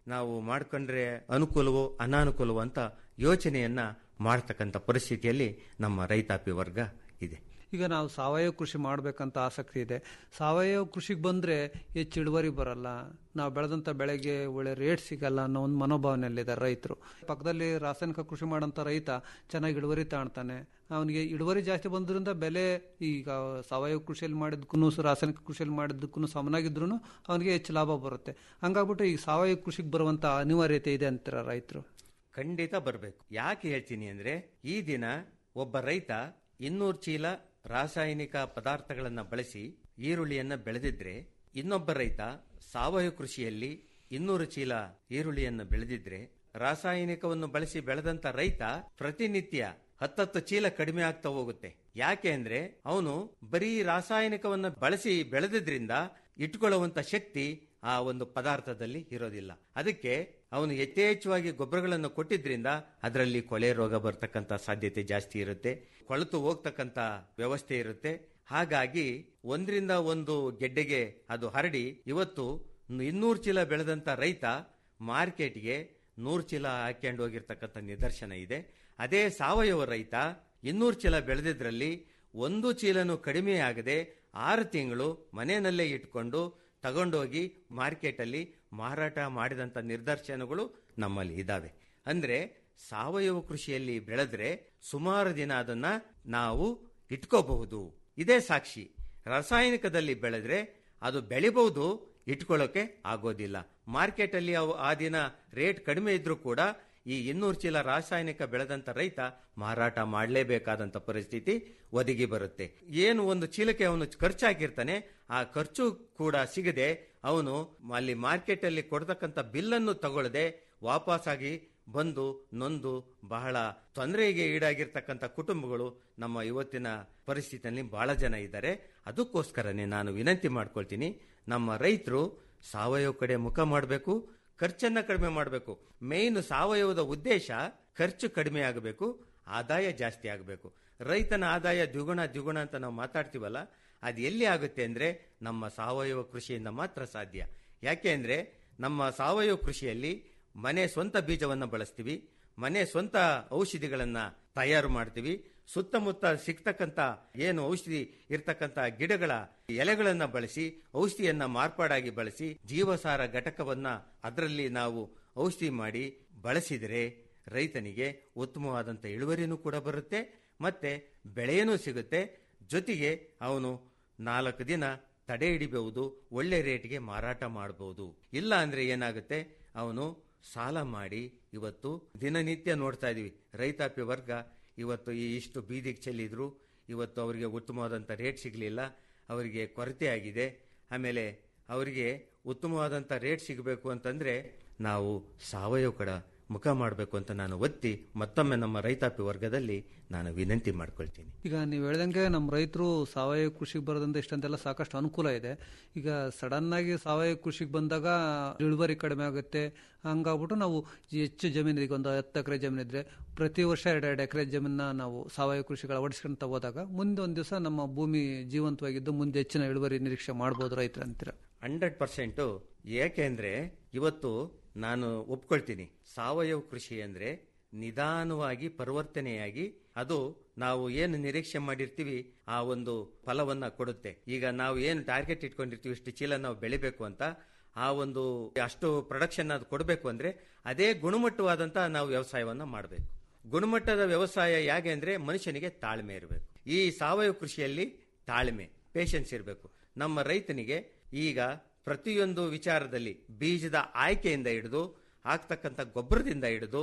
ನಾವು ಮಾಡ್ಕೊಂಡ್ರೆ ಅನುಕೂಲವೋ ಅನಾನುಕೂಲವೋ ಅಂತ ಯೋಚನೆಯನ್ನ ಮಾಡ್ತಕ್ಕಂಥ ಪರಿಸ್ಥಿತಿಯಲ್ಲಿ ನಮ್ಮ ರೈತಾಪಿ ವರ್ಗ ಇದೆ ಈಗ ನಾವು ಸಾವಯವ ಕೃಷಿ ಮಾಡಬೇಕಂತ ಆಸಕ್ತಿ ಇದೆ ಸಾವಯವ ಕೃಷಿಗೆ ಬಂದರೆ ಹೆಚ್ಚು ಇಳುವರಿ ಬರಲ್ಲ ನಾವು ಬೆಳೆದಂಥ ಬೆಳೆಗೆ ಒಳ್ಳೆ ರೇಟ್ ಸಿಗಲ್ಲ ಅನ್ನೋ ಒಂದು ಮನೋಭಾವನೆಯಲ್ಲಿದ್ದಾರೆ ರೈತರು ಪಕ್ಕದಲ್ಲಿ ರಾಸಾಯನಿಕ ಕೃಷಿ ಮಾಡೋಂಥ ರೈತ ಚೆನ್ನಾಗಿ ಇಳುವರಿ ತಾಣ್ತಾನೆ ಅವನಿಗೆ ಇಳುವರಿ ಜಾಸ್ತಿ ಬಂದ್ರಿಂದ ಬೆಲೆ ಈಗ ಸಾವಯವ ಕೃಷಿಯಲ್ಲಿ ಮಾಡಿದ್ದಕ್ಕೂ ರಾಸಾಯನಿಕ ಕೃಷಿಯಲ್ಲಿ ಮಾಡಿದ್ದಕ್ಕೂ ಸಮನಾಗಿದ್ರು ಅವನಿಗೆ ಹೆಚ್ಚು ಲಾಭ ಬರುತ್ತೆ ಹಂಗಾಗ್ಬಿಟ್ಟು ಈ ಸಾವಯವ ಕೃಷಿಗೆ ಬರುವಂಥ ಅನಿವಾರ್ಯತೆ ಇದೆ ಅಂತೀರ ರೈತರು ಖಂಡಿತ ಬರಬೇಕು ಯಾಕೆ ಹೇಳ್ತೀನಿ ಅಂದ್ರೆ ಈ ದಿನ ಒಬ್ಬ ರೈತ ಇನ್ನೂರು ಚೀಲ ರಾಸಾಯನಿಕ ಪದಾರ್ಥಗಳನ್ನ ಬಳಸಿ ಈರುಳ್ಳಿಯನ್ನ ಬೆಳೆದಿದ್ರೆ ಇನ್ನೊಬ್ಬ ರೈತ ಸಾವಯವ ಕೃಷಿಯಲ್ಲಿ ಇನ್ನೂರು ಚೀಲ ಈರುಳ್ಳಿಯನ್ನು ಬೆಳೆದಿದ್ರೆ ರಾಸಾಯನಿಕವನ್ನು ಬಳಸಿ ಬೆಳೆದಂತ ರೈತ ಪ್ರತಿನಿತ್ಯ ಹತ್ತತ್ತು ಚೀಲ ಕಡಿಮೆ ಆಗ್ತಾ ಹೋಗುತ್ತೆ ಯಾಕೆ ಅಂದ್ರೆ ಅವನು ಬರೀ ರಾಸಾಯನಿಕವನ್ನು ಬಳಸಿ ಬೆಳೆದಿದ್ರಿಂದ ಇಟ್ಕೊಳ್ಳುವಂತ ಶಕ್ತಿ ಆ ಒಂದು ಪದಾರ್ಥದಲ್ಲಿ ಇರೋದಿಲ್ಲ ಅದಕ್ಕೆ ಅವನು ಯಥೇಚ್ಛವಾಗಿ ಗೊಬ್ಬರಗಳನ್ನು ಕೊಟ್ಟಿದ್ರಿಂದ ಅದರಲ್ಲಿ ಕೊಳೆ ರೋಗ ಬರ್ತಕ್ಕಂಥ ಸಾಧ್ಯತೆ ಜಾಸ್ತಿ ಇರುತ್ತೆ ಕೊಳೆತು ಹೋಗ್ತಕ್ಕಂಥ ವ್ಯವಸ್ಥೆ ಇರುತ್ತೆ ಹಾಗಾಗಿ ಒಂದರಿಂದ ಒಂದು ಗೆಡ್ಡೆಗೆ ಅದು ಹರಡಿ ಇವತ್ತು ಇನ್ನೂರು ಚೀಲ ಬೆಳೆದಂತ ರೈತ ಮಾರ್ಕೆಟ್ಗೆ ನೂರು ಚೀಲ ಹಾಕೊಂಡು ಹೋಗಿರ್ತಕ್ಕಂಥ ನಿದರ್ಶನ ಇದೆ ಅದೇ ಸಾವಯವ ರೈತ ಇನ್ನೂರು ಚೀಲ ಬೆಳೆದಿದ್ರಲ್ಲಿ ಒಂದು ಚೀಲನು ಕಡಿಮೆ ಆಗದೆ ಆರು ತಿಂಗಳು ಮನೆಯಲ್ಲೇ ಇಟ್ಕೊಂಡು ತಗೊಂಡೋಗಿ ಮಾರ್ಕೆಟಲ್ಲಿ ಮಾರಾಟ ಮಾಡಿದಂಥ ನಿದರ್ಶನಗಳು ನಮ್ಮಲ್ಲಿ ಇದ್ದಾವೆ ಅಂದ್ರೆ ಸಾವಯವ ಕೃಷಿಯಲ್ಲಿ ಬೆಳೆದ್ರೆ ಸುಮಾರು ದಿನ ಅದನ್ನ ನಾವು ಇಟ್ಕೋಬಹುದು ಇದೇ ಸಾಕ್ಷಿ ರಾಸಾಯನಿಕದಲ್ಲಿ ಬೆಳೆದ್ರೆ ಅದು ಬೆಳಿಬಹುದು ಇಟ್ಕೊಳ್ಳೋಕೆ ಆಗೋದಿಲ್ಲ ಮಾರ್ಕೆಟಲ್ಲಿ ಅವು ಆ ದಿನ ರೇಟ್ ಕಡಿಮೆ ಇದ್ರೂ ಕೂಡ ಈ ಇನ್ನೂರು ಚೀಲ ರಾಸಾಯನಿಕ ಬೆಳೆದಂತ ರೈತ ಮಾರಾಟ ಮಾಡಲೇಬೇಕಾದಂತ ಪರಿಸ್ಥಿತಿ ಒದಗಿ ಬರುತ್ತೆ ಏನು ಒಂದು ಚೀಲಕ್ಕೆ ಅವನು ಖರ್ಚಾಗಿರ್ತಾನೆ ಆ ಖರ್ಚು ಕೂಡ ಸಿಗದೆ ಅವನು ಅಲ್ಲಿ ಮಾರ್ಕೆಟ್ ಅಲ್ಲಿ ಕೊಡ್ತಕ್ಕಂಥ ಬಿಲ್ಲನ್ನು ತಗೊಳ್ಳದೆ ವಾಪಸ್ಸಾಗಿ ಬಂದು ನೊಂದು ಬಹಳ ತೊಂದರೆಗೆ ಈಡಾಗಿರ್ತಕ್ಕಂಥ ಕುಟುಂಬಗಳು ನಮ್ಮ ಇವತ್ತಿನ ಪರಿಸ್ಥಿತಿಯಲ್ಲಿ ಬಹಳ ಜನ ಇದ್ದಾರೆ ಅದಕ್ಕೋಸ್ಕರನೇ ನಾನು ವಿನಂತಿ ಮಾಡ್ಕೊಳ್ತೀನಿ ನಮ್ಮ ರೈತರು ಸಾವಯವ ಕಡೆ ಮುಖ ಮಾಡಬೇಕು ಖರ್ಚನ್ನ ಕಡಿಮೆ ಮಾಡಬೇಕು ಮೇನ್ ಸಾವಯವದ ಉದ್ದೇಶ ಖರ್ಚು ಕಡಿಮೆ ಆಗಬೇಕು ಆದಾಯ ಜಾಸ್ತಿ ಆಗಬೇಕು ರೈತನ ಆದಾಯ ದ್ವಿಗುಣ ದ್ವಿಗುಣ ಅಂತ ನಾವು ಮಾತಾಡ್ತೀವಲ್ಲ ಅದು ಎಲ್ಲಿ ಆಗುತ್ತೆ ಅಂದ್ರೆ ನಮ್ಮ ಸಾವಯವ ಕೃಷಿಯಿಂದ ಮಾತ್ರ ಸಾಧ್ಯ ಯಾಕೆ ಅಂದ್ರೆ ನಮ್ಮ ಸಾವಯವ ಕೃಷಿಯಲ್ಲಿ ಮನೆ ಸ್ವಂತ ಬೀಜವನ್ನು ಬಳಸ್ತೀವಿ ಮನೆ ಸ್ವಂತ ಔಷಧಿಗಳನ್ನ ತಯಾರು ಮಾಡ್ತೀವಿ ಸುತ್ತಮುತ್ತ ಸಿಗ್ತಕ್ಕಂತ ಏನು ಔಷಧಿ ಇರ್ತಕ್ಕಂತ ಗಿಡಗಳ ಎಲೆಗಳನ್ನ ಬಳಸಿ ಔಷಧಿಯನ್ನ ಮಾರ್ಪಾಡಾಗಿ ಬಳಸಿ ಜೀವಸಾರ ಘಟಕವನ್ನ ಅದರಲ್ಲಿ ನಾವು ಔಷಧಿ ಮಾಡಿ ಬಳಸಿದರೆ ರೈತನಿಗೆ ಉತ್ತಮವಾದಂತ ಇಳುವರಿನೂ ಕೂಡ ಬರುತ್ತೆ ಮತ್ತೆ ಬೆಳೆಯೂ ಸಿಗುತ್ತೆ ಜೊತೆಗೆ ಅವನು ನಾಲ್ಕು ದಿನ ತಡೆ ಹಿಡಿಬಹುದು ಒಳ್ಳೆ ರೇಟ್ಗೆ ಮಾರಾಟ ಮಾಡಬಹುದು ಇಲ್ಲ ಅಂದ್ರೆ ಏನಾಗುತ್ತೆ ಅವನು ಸಾಲ ಮಾಡಿ ಇವತ್ತು ದಿನನಿತ್ಯ ನೋಡ್ತಾ ಇದೀವಿ ರೈತಾಪಿ ವರ್ಗ ಇವತ್ತು ಈ ಇಷ್ಟು ಬೀದಿಗೆ ಚೆಲ್ಲಿದ್ರು ಇವತ್ತು ಅವರಿಗೆ ಉತ್ತಮವಾದಂಥ ರೇಟ್ ಸಿಗಲಿಲ್ಲ ಅವರಿಗೆ ಕೊರತೆ ಆಗಿದೆ ಆಮೇಲೆ ಅವರಿಗೆ ಉತ್ತಮವಾದಂಥ ರೇಟ್ ಸಿಗಬೇಕು ಅಂತಂದ್ರೆ ನಾವು ಸಾವಯವ ಕಡ ಮುಖ ಮಾಡಬೇಕು ಅಂತ ನಾನು ಒತ್ತಿ ಮತ್ತೊಮ್ಮೆ ನಮ್ಮ ರೈತಾಪಿ ವರ್ಗದಲ್ಲಿ ನಾನು ವಿನಂತಿ ಮಾಡ್ಕೊಳ್ತೀನಿ ಈಗ ನೀವು ಹೇಳ್ದಂಗೆ ನಮ್ಮ ರೈತರು ಸಾವಯವ ಕೃಷಿಗೆ ಬರೋದ್ರಿಂದ ಇಷ್ಟಂತೆಲ್ಲ ಸಾಕಷ್ಟು ಅನುಕೂಲ ಇದೆ ಈಗ ಸಡನ್ ಆಗಿ ಸಾವಯವ ಕೃಷಿಗೆ ಬಂದಾಗ ಇಳುವರಿ ಕಡಿಮೆ ಆಗುತ್ತೆ ಹಂಗಾಗ್ಬಿಟ್ಟು ನಾವು ಹೆಚ್ಚು ಜಮೀನು ಈಗ ಒಂದು ಹತ್ತು ಎಕರೆ ಜಮೀನು ಇದ್ರೆ ಪ್ರತಿ ವರ್ಷ ಎರಡು ಎರಡು ಎಕರೆ ಜಮೀನ ನಾವು ಸಾವಯವ ಕೃಷಿಗಳು ಅಳವಡಿಸ್ಕೊಂತ ಹೋದಾಗ ಮುಂದೆ ಒಂದು ದಿವಸ ನಮ್ಮ ಭೂಮಿ ಜೀವಂತವಾಗಿದ್ದು ಮುಂದೆ ಹೆಚ್ಚಿನ ಇಳುವರಿ ನಿರೀಕ್ಷೆ ಮಾಡ್ಬೋದು ರೈತರು ಅಂತೀರ ಹಂಡ್ರೆಡ್ ಪರ್ಸೆಂಟು ಏಕೆಂದ್ರೆ ಇವತ್ತು ನಾನು ಒಪ್ಕೊಳ್ತೀನಿ ಸಾವಯವ ಕೃಷಿ ಅಂದ್ರೆ ನಿಧಾನವಾಗಿ ಪರಿವರ್ತನೆಯಾಗಿ ಅದು ನಾವು ಏನು ನಿರೀಕ್ಷೆ ಮಾಡಿರ್ತೀವಿ ಆ ಒಂದು ಫಲವನ್ನ ಕೊಡುತ್ತೆ ಈಗ ನಾವು ಏನು ಟಾರ್ಗೆಟ್ ಇಟ್ಕೊಂಡಿರ್ತೀವಿ ಇಷ್ಟು ಚೀಲ ನಾವು ಬೆಳಿಬೇಕು ಅಂತ ಆ ಒಂದು ಅಷ್ಟು ಪ್ರೊಡಕ್ಷನ್ ಅದು ಕೊಡಬೇಕು ಅಂದ್ರೆ ಅದೇ ಗುಣಮಟ್ಟವಾದಂತ ನಾವು ವ್ಯವಸಾಯವನ್ನ ಮಾಡಬೇಕು ಗುಣಮಟ್ಟದ ವ್ಯವಸಾಯ ಹೇಗೆ ಅಂದ್ರೆ ಮನುಷ್ಯನಿಗೆ ತಾಳ್ಮೆ ಇರಬೇಕು ಈ ಸಾವಯವ ಕೃಷಿಯಲ್ಲಿ ತಾಳ್ಮೆ ಪೇಷನ್ಸ್ ಇರಬೇಕು ನಮ್ಮ ರೈತನಿಗೆ ಈಗ ಪ್ರತಿಯೊಂದು ವಿಚಾರದಲ್ಲಿ ಬೀಜದ ಆಯ್ಕೆಯಿಂದ ಹಿಡಿದು ಹಾಕ್ತಕ್ಕಂಥ ಗೊಬ್ಬರದಿಂದ ಹಿಡಿದು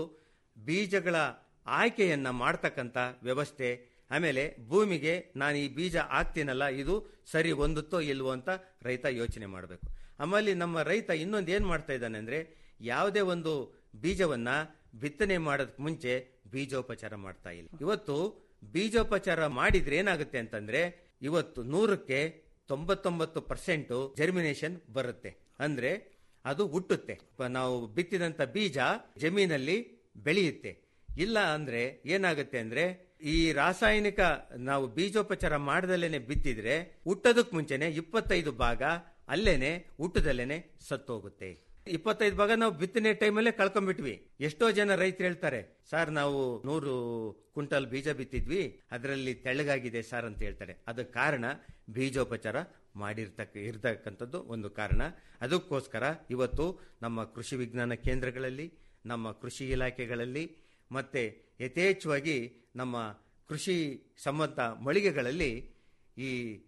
ಬೀಜಗಳ ಆಯ್ಕೆಯನ್ನ ಮಾಡ್ತಕ್ಕಂಥ ವ್ಯವಸ್ಥೆ ಆಮೇಲೆ ಭೂಮಿಗೆ ನಾನು ಈ ಬೀಜ ಹಾಕ್ತೀನಲ್ಲ ಇದು ಸರಿ ಹೊಂದುತ್ತೋ ಇಲ್ವೋ ಅಂತ ರೈತ ಯೋಚನೆ ಮಾಡಬೇಕು ಆಮೇಲೆ ನಮ್ಮ ರೈತ ಇನ್ನೊಂದು ಏನ್ ಮಾಡ್ತಾ ಇದ್ದಾನೆ ಅಂದ್ರೆ ಯಾವುದೇ ಒಂದು ಬೀಜವನ್ನ ಬಿತ್ತನೆ ಮಾಡೋದಕ್ಕೆ ಮುಂಚೆ ಬೀಜೋಪಚಾರ ಮಾಡ್ತಾ ಇಲ್ಲ ಇವತ್ತು ಬೀಜೋಪಚಾರ ಮಾಡಿದ್ರೆ ಏನಾಗುತ್ತೆ ಅಂತಂದ್ರೆ ಇವತ್ತು ನೂರಕ್ಕೆ ತೊಂಬತ್ತೊಂಬತ್ತು ಪರ್ಸೆಂಟ್ ಜರ್ಮಿನೇಷನ್ ಬರುತ್ತೆ ಅಂದ್ರೆ ಅದು ಹುಟ್ಟುತ್ತೆ ನಾವು ಬಿತ್ತಿದಂತ ಬೀಜ ಜಮೀನಲ್ಲಿ ಬೆಳೆಯುತ್ತೆ ಇಲ್ಲ ಅಂದ್ರೆ ಏನಾಗುತ್ತೆ ಅಂದ್ರೆ ಈ ರಾಸಾಯನಿಕ ನಾವು ಬೀಜೋಪಚಾರ ಮಾಡದಲ್ಲೇನೆ ಬಿತ್ತಿದ್ರೆ ಹುಟ್ಟೋದಕ್ ಮುಂಚೆನೆ ಇಪ್ಪತ್ತೈದು ಭಾಗ ಅಲ್ಲೇನೆ ಹುಟ್ಟದಲ್ಲೇನೆ ಸತ್ತೋಗುತ್ತೆ ಇಪ್ಪತ್ತೈದು ಭಾಗ ನಾವು ಬಿತ್ತನೆ ಟೈಮಲ್ಲೇ ಕಳ್ಕೊಂಡ್ಬಿಟ್ವಿ ಎಷ್ಟೋ ಜನ ರೈತರು ಹೇಳ್ತಾರೆ ಸರ್ ನಾವು ನೂರು ಕ್ವಿಂಟಲ್ ಬೀಜ ಬಿತ್ತಿದ್ವಿ ಅದರಲ್ಲಿ ತೆಳ್ಳಗಾಗಿದೆ ಸರ್ ಅಂತ ಹೇಳ್ತಾರೆ ಅದಕ್ಕೆ ಕಾರಣ ಬೀಜೋಪಚಾರ ಮಾಡಿರ್ತಕ್ಕ ಇರ್ತಕ್ಕಂಥದ್ದು ಒಂದು ಕಾರಣ ಅದಕ್ಕೋಸ್ಕರ ಇವತ್ತು ನಮ್ಮ ಕೃಷಿ ವಿಜ್ಞಾನ ಕೇಂದ್ರಗಳಲ್ಲಿ ನಮ್ಮ ಕೃಷಿ ಇಲಾಖೆಗಳಲ್ಲಿ ಮತ್ತೆ ಯಥೇಚ್ಛವಾಗಿ ನಮ್ಮ ಕೃಷಿ ಸಂಬಂಧ ಮಳಿಗೆಗಳಲ್ಲಿ ಈ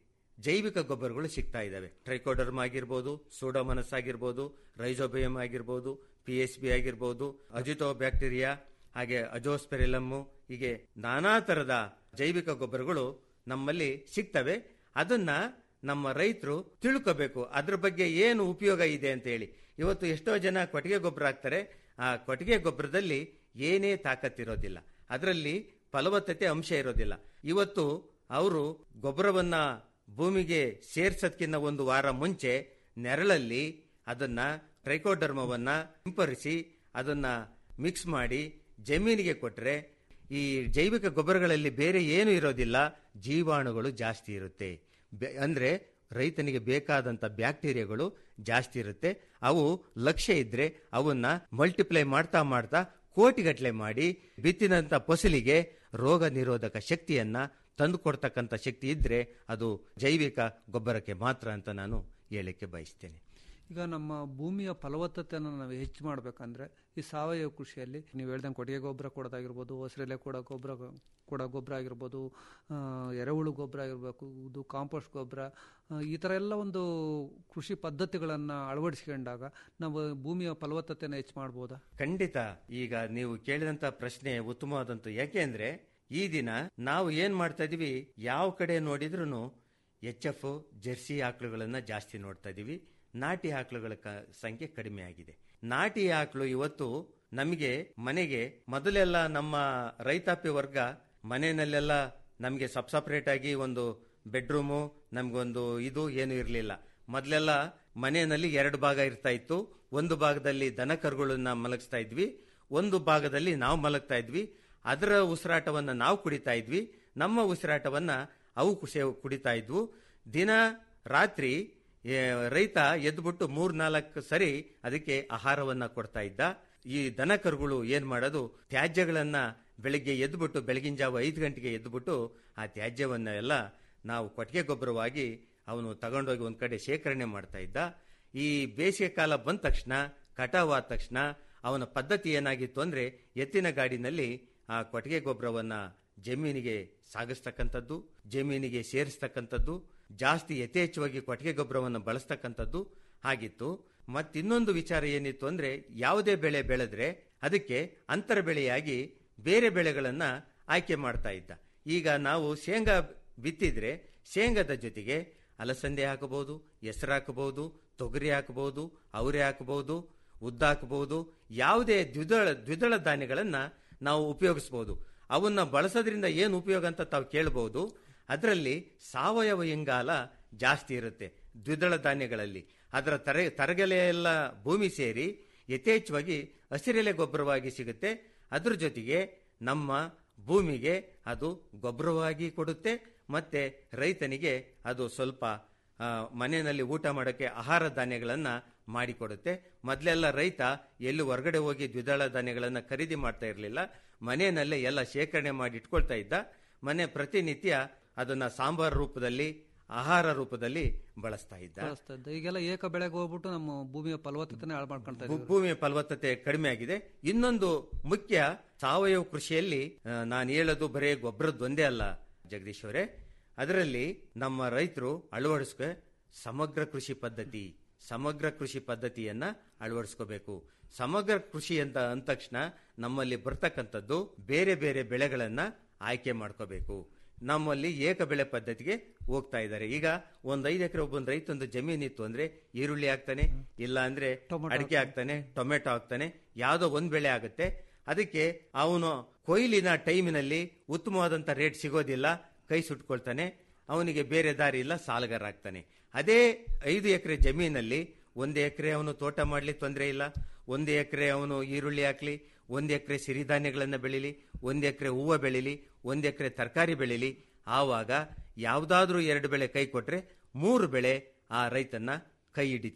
ಜೈವಿಕ ಗೊಬ್ಬರಗಳು ಸಿಗ್ತಾ ಇದ್ದಾವೆ ಟ್ರೈಕೋಡರ್ಮ್ ಆಗಿರ್ಬೋದು ಸೋಡೋಮನಸ್ ಆಗಿರ್ಬೋದು ರೈಸೋಬಿಯಮ್ ಆಗಿರ್ಬೋದು ಪಿ ಎಸ್ ಬಿ ಆಗಿರ್ಬೋದು ಅಜಿಟೋ ಬ್ಯಾಕ್ಟೀರಿಯಾ ಹಾಗೆ ಅಜೋಸ್ಪೆರಿಲಮ್ಮು ಹೀಗೆ ನಾನಾ ತರದ ಜೈವಿಕ ಗೊಬ್ಬರಗಳು ನಮ್ಮಲ್ಲಿ ಸಿಗ್ತವೆ ಅದನ್ನ ನಮ್ಮ ರೈತರು ತಿಳ್ಕೋಬೇಕು ಅದ್ರ ಬಗ್ಗೆ ಏನು ಉಪಯೋಗ ಇದೆ ಅಂತ ಹೇಳಿ ಇವತ್ತು ಎಷ್ಟೋ ಜನ ಕೊಟ್ಟಿಗೆ ಗೊಬ್ಬರ ಹಾಕ್ತಾರೆ ಆ ಕೊಟ್ಟಿಗೆ ಗೊಬ್ಬರದಲ್ಲಿ ಏನೇ ತಾಕತ್ತಿರೋದಿಲ್ಲ ಅದರಲ್ಲಿ ಫಲವತ್ತತೆ ಅಂಶ ಇರೋದಿಲ್ಲ ಇವತ್ತು ಅವರು ಗೊಬ್ಬರವನ್ನ ಭೂಮಿಗೆ ಸೇರ್ಸೋದ್ಕಿಂತ ಒಂದು ವಾರ ಮುಂಚೆ ನೆರಳಲ್ಲಿ ಅದನ್ನ ಟ್ರೈಕೋಡರ್ಮವನ್ನ ಸಿಂಪರಿಸಿ ಅದನ್ನ ಮಿಕ್ಸ್ ಮಾಡಿ ಜಮೀನಿಗೆ ಕೊಟ್ರೆ ಈ ಜೈವಿಕ ಗೊಬ್ಬರಗಳಲ್ಲಿ ಬೇರೆ ಏನು ಇರೋದಿಲ್ಲ ಜೀವಾಣುಗಳು ಜಾಸ್ತಿ ಇರುತ್ತೆ ಬೆ- ಅಂದ್ರೆ ರೈತನಿಗೆ ಬೇಕಾದಂತ ಬ್ಯಾಕ್ಟೀರಿಯಾಗಳು ಜಾಸ್ತಿ ಇರುತ್ತೆ ಅವು ಲಕ್ಷ್ಯ ಇದ್ರೆ ಅವನ್ನ ಮಲ್ಟಿಪ್ಲೈ ಮಾಡ್ತಾ ಮಾಡ್ತಾ ಕೋಟಿಗಟ್ಟಲೆ ಮಾಡಿ ಬಿತ್ತಿದಂತ ಫಸಲಿಗೆ ರೋಗ ನಿರೋಧಕ ಶಕ್ತಿಯನ್ನ ತಂದು ಕೊಡ್ತಕ್ಕಂಥ ಶಕ್ತಿ ಇದ್ರೆ ಅದು ಜೈವಿಕ ಗೊಬ್ಬರಕ್ಕೆ ಮಾತ್ರ ಅಂತ ನಾನು ಹೇಳಕ್ಕೆ ಬಯಸ್ತೇನೆ ಈಗ ನಮ್ಮ ಭೂಮಿಯ ಫಲವತ್ತತೆಯನ್ನು ನಾವು ಹೆಚ್ಚು ಮಾಡಬೇಕಂದ್ರೆ ಈ ಸಾವಯವ ಕೃಷಿಯಲ್ಲಿ ನೀವು ಹೇಳ್ದಂಗೆ ಕೊಟ್ಟಿಗೆ ಗೊಬ್ಬರ ಕೊಡೋದಾಗಿರ್ಬೋದು ಹಸಿರೆಲೆ ಕೂಡ ಗೊಬ್ಬರ ಕೊಡೋ ಗೊಬ್ಬರ ಆಗಿರ್ಬೋದು ಆ, ಎರೆಹುಳು ಗೊಬ್ಬರ ಆಗಿರ್ಬೇಕು ಇದು ಕಾಂಪೋಸ್ಟ್ ಗೊಬ್ಬರ ಆ, ಈ ಥರ ಎಲ್ಲ ಒಂದು ಕೃಷಿ ಪದ್ಧತಿಗಳನ್ನು ಅಳವಡಿಸ್ಕೊಂಡಾಗ ನಾವು ಭೂಮಿಯ ಫಲವತ್ತತೆಯನ್ನು ಹೆಚ್ಚು ಮಾಡ್ಬೋದಾ ಖಂಡಿತ ಈಗ ನೀವು ಕೇಳಿದಂತ ಪ್ರಶ್ನೆ ಉತ್ತಮವಾದಂತು ಯಾಕೆಂದ್ರೆ ಈ ದಿನ ನಾವು ಏನ್ ಮಾಡ್ತಾ ಇದೀವಿ ಯಾವ ಕಡೆ ನೋಡಿದ್ರು ಎಚ್ ಎಫ್ ಜೆರ್ಸಿ ಆಕಳುಗಳನ್ನ ಜಾಸ್ತಿ ನೋಡ್ತಾ ಇದೀವಿ ನಾಟಿ ಆಕಳುಗಳ ಕ- ಸಂಖ್ಯೆ ಕಡಿಮೆ ಆಗಿದೆ ನಾಟಿ ಆಕಳು ಇವತ್ತು ನಮಗೆ ಮನೆಗೆ ಮೊದಲೆಲ್ಲ ನಮ್ಮ ರೈತಾಪಿ ವರ್ಗ ಮನೆಯಲ್ಲೆಲ್ಲ ನಮಗೆ ಸಬ್ ಸಪರೇಟ್ ಆಗಿ ಒಂದು ಬೆಡ್ರೂಮು ನಮ್ಗೊಂದು ಇದು ಏನು ಇರಲಿಲ್ಲ ಮೊದಲೆಲ್ಲ ಮನೆಯಲ್ಲಿ ಎರಡು ಭಾಗ ಇರ್ತಾ ಇತ್ತು ಒಂದು ಭಾಗದಲ್ಲಿ ದನ ಕರುಗಳನ್ನ ಮಲಗಿಸ್ತಾ ಇದ್ವಿ ಒಂದು ಭಾಗದಲ್ಲಿ ನಾವು ಮಲಗ್ತಾ ಇದ್ವಿ ಅದರ ಉಸಿರಾಟವನ್ನ ನಾವು ಕುಡಿತಾ ಇದ್ವಿ ನಮ್ಮ ಉಸಿರಾಟವನ್ನ ಅವು ಕುಸೆ ಕುಡಿತಾ ಇದ್ವು ದಿನ ರಾತ್ರಿ ಏ, ರೈತ ಎದ್ಬಿಟ್ಟು ಮೂರ್ ನಾಲ್ಕು ಸರಿ ಅದಕ್ಕೆ ಆಹಾರವನ್ನ ಕೊಡ್ತಾ ಇದ್ದ ಈ ದನ ಕರುಗಳು ಏನ್ ಮಾಡೋದು ತ್ಯಾಜ್ಯಗಳನ್ನ ಬೆಳಿಗ್ಗೆ ಎದ್ಬಿಟ್ಟು ಬೆಳಗಿನ ಜಾವ ಐದು ಗಂಟೆಗೆ ಎದ್ಬಿಟ್ಟು ಆ ತ್ಯಾಜ್ಯವನ್ನ ಎಲ್ಲ ನಾವು ಕೊಟ್ಟಿಗೆ ಗೊಬ್ಬರವಾಗಿ ಅವನು ತಗೊಂಡೋಗಿ ಒಂದ್ ಕಡೆ ಶೇಖರಣೆ ಮಾಡ್ತಾ ಇದ್ದ ಈ ಬೇಸಿಗೆ ಕಾಲ ಬಂದ ತಕ್ಷಣ ಕಟಾವ್ ಆದ ತಕ್ಷಣ ಅವನ ಪದ್ಧತಿ ಏನಾಗಿತ್ತು ಅಂದ್ರೆ ಎತ್ತಿನ ಗಾಡಿನಲ್ಲಿ ಆ ಕೊಟ್ಟಿಗೆ ಗೊಬ್ಬರವನ್ನ ಜಮೀನಿಗೆ ಸಾಗಿಸ್ತಕ್ಕಂಥದ್ದು ಜಮೀನಿಗೆ ಸೇರಿಸ್ತಕ್ಕಂಥದ್ದು ಜಾಸ್ತಿ ಯಥೇಚ್ಛವಾಗಿ ಕೊಟ್ಟಿಗೆ ಗೊಬ್ಬರವನ್ನು ಬಳಸ್ತಕ್ಕಂಥದ್ದು ಆಗಿತ್ತು ಮತ್ತಿನ್ನೊಂದು ವಿಚಾರ ಏನಿತ್ತು ಅಂದ್ರೆ ಯಾವುದೇ ಬೆಳೆ ಬೆಳೆದ್ರೆ ಅದಕ್ಕೆ ಅಂತರ ಬೆಳೆಯಾಗಿ ಬೇರೆ ಬೆಳೆಗಳನ್ನ ಆಯ್ಕೆ ಮಾಡ್ತಾ ಇದ್ದ ಈಗ ನಾವು ಶೇಂಗಾ ಬಿತ್ತಿದ್ರೆ ಶೇಂಗಾದ ಜೊತೆಗೆ ಅಲಸಂದೆ ಹಾಕಬಹುದು ಹೆಸರು ಹಾಕಬಹುದು ತೊಗರಿ ಹಾಕಬಹುದು ಅವರೆ ಹಾಕಬಹುದು ಉದ್ದ ಹಾಕಬಹುದು ಯಾವುದೇ ದ್ವಿದಳ ದ್ವಿದಳ ಧಾನ್ಯಗಳನ್ನ ನಾವು ಉಪಯೋಗಿಸಬಹುದು ಅವನ್ನ ಬಳಸೋದ್ರಿಂದ ಏನು ಉಪಯೋಗ ಅಂತ ತಾವು ಕೇಳಬಹುದು ಅದರಲ್ಲಿ ಸಾವಯವ ಇಂಗಾಲ ಜಾಸ್ತಿ ಇರುತ್ತೆ ದ್ವಿದಳ ಧಾನ್ಯಗಳಲ್ಲಿ ಅದರ ತರ ತರಗೆಲೆ ಎಲ್ಲ ಭೂಮಿ ಸೇರಿ ಯಥೇಚ್ಛವಾಗಿ ಹಸಿರೆಲೆ ಗೊಬ್ಬರವಾಗಿ ಸಿಗುತ್ತೆ ಅದ್ರ ಜೊತೆಗೆ ನಮ್ಮ ಭೂಮಿಗೆ ಅದು ಗೊಬ್ಬರವಾಗಿ ಕೊಡುತ್ತೆ ಮತ್ತೆ ರೈತನಿಗೆ ಅದು ಸ್ವಲ್ಪ ಆ, ಮನೆಯಲ್ಲಿ ಊಟ ಮಾಡೋಕ್ಕೆ ಆಹಾರ ಧಾನ್ಯಗಳನ್ನ ಮಾಡಿಕೊಡುತ್ತೆ ಮೊದಲೆಲ್ಲ ರೈತ ಎಲ್ಲಿ ಹೊರಗಡೆ ಹೋಗಿ ದ್ವಿದಳ ಧಾನ್ಯಗಳನ್ನ ಖರೀದಿ ಮಾಡ್ತಾ ಇರಲಿಲ್ಲ ಮನೆಯಲ್ಲೇ ಎಲ್ಲ ಶೇಖರಣೆ ಮಾಡಿ ಇಟ್ಕೊಳ್ತಾ ಇದ್ದ ಮನೆ ಪ್ರತಿನಿತ್ಯ ಅದನ್ನ ಸಾಂಬಾರ್ ರೂಪದಲ್ಲಿ ಆಹಾರ ರೂಪದಲ್ಲಿ ಬಳಸ್ತಾ ಇದ್ದ ಬಳಸ್ತಾ ಇದ್ದ ಈಗೆಲ್ಲ ಏಕ ಬೆಳೆಗೆ ಹೋಗ್ಬಿಟ್ಟು ನಮ್ಮ ಭೂಮಿಯ ಫಲವತ್ತತೆನೇ ಹಾಳು ಮಾಡ್ಕೊಳ್ತಾ ಭೂ- ಇದ್ದೀವಿ ಭೂಮಿಯ ಫಲವತ್ತತೆ ಕಡಿಮೆ ಆಗಿದೆ ಇನ್ನೊಂದು ಮುಖ್ಯ ಸಾವಯವ ಕೃಷಿಯಲ್ಲಿ ಆ, ನಾನು ಹೇಳೋದು ಬರೇ ಗೊಬ್ಬರದ್ದೊಂದೇ ಅಲ್ಲ ಜಗದೀಶ್ ಅವರೇ ಅದರಲ್ಲಿ ನಮ್ಮ ರೈತರು ಅಳವಡಿಸ್ಕ ಸಮಗ್ರ ಕೃಷಿ ಪದ್ಧತಿ ಸಮಗ್ರ ಕೃಷಿ ಪದ್ಧತಿಯನ್ನ ಅಳವಡಿಸ್ಕೋಬೇಕು ಸಮಗ್ರ ಕೃಷಿ ಅಂತ ಅಂದ ತಕ್ಷಣ ನಮ್ಮಲ್ಲಿ ಬರ್ತಕ್ಕಂಥದ್ದು ಬೇರೆ ಬೇರೆ ಬೆಳೆಗಳನ್ನ ಆಯ್ಕೆ ಮಾಡ್ಕೋಬೇಕು ನಮ್ಮಲ್ಲಿ ಏಕ ಬೆಳೆ ಪದ್ಧತಿಗೆ ಹೋಗ್ತಾ ಇದ್ದಾರೆ ಈಗ ಒಂದ್ ಐದು ಎಕರೆ ಒಬ್ಬೊಂದು ರೈತೊಂದು ಜಮೀನಿತ್ತು ಅಂದ್ರೆ ಈರುಳ್ಳಿ ಹಾಕ್ತಾನೆ ಇಲ್ಲ ಅಂದ್ರೆ ಅಡಿಕೆ ಹಾಕ್ತಾನೆ ಟೊಮೆಟೊ ಹಾಕ್ತಾನೆ ಯಾವ್ದೋ ಒಂದ್ ಬೆಳೆ ಆಗುತ್ತೆ ಅದಕ್ಕೆ ಅವನು ಕೊಯ್ಲಿನ ಟೈಮಿನಲ್ಲಿ ಉತ್ತಮವಾದಂತ ರೇಟ್ ಸಿಗೋದಿಲ್ಲ ಕೈ ಸುಟ್ಕೊಳ್ತಾನೆ ಅವನಿಗೆ ಬೇರೆ ದಾರಿ ಇಲ್ಲ ಸಾಲಗಾರ ಆಗ್ತಾನೆ ಅದೇ ಐದು ಎಕರೆ ಜಮೀನಲ್ಲಿ ಒಂದು ಎಕರೆ ಅವನು ತೋಟ ಮಾಡ್ಲಿ ತೊಂದರೆ ಇಲ್ಲ ಒಂದು ಎಕರೆ ಅವನು ಈರುಳ್ಳಿ ಹಾಕ್ಲಿ ಒಂದು ಎಕರೆ ಸಿರಿಧಾನ್ಯಗಳನ್ನ ಬೆಳಿಲಿ ಒಂದು ಎಕರೆ ಹೂವು ಬೆಳಿಲಿ ಒಂದು ಎಕರೆ ತರಕಾರಿ ಬೆಳಿಲಿ ಆವಾಗ ಯಾವ್ದಾದ್ರೂ ಎರಡು ಬೆಳೆ ಕೈ ಕೊಟ್ರೆ ಮೂರು ಬೆಳೆ ಆ ರೈತನ್ನ ಕೈ ಹಿಡಿತೈತೆ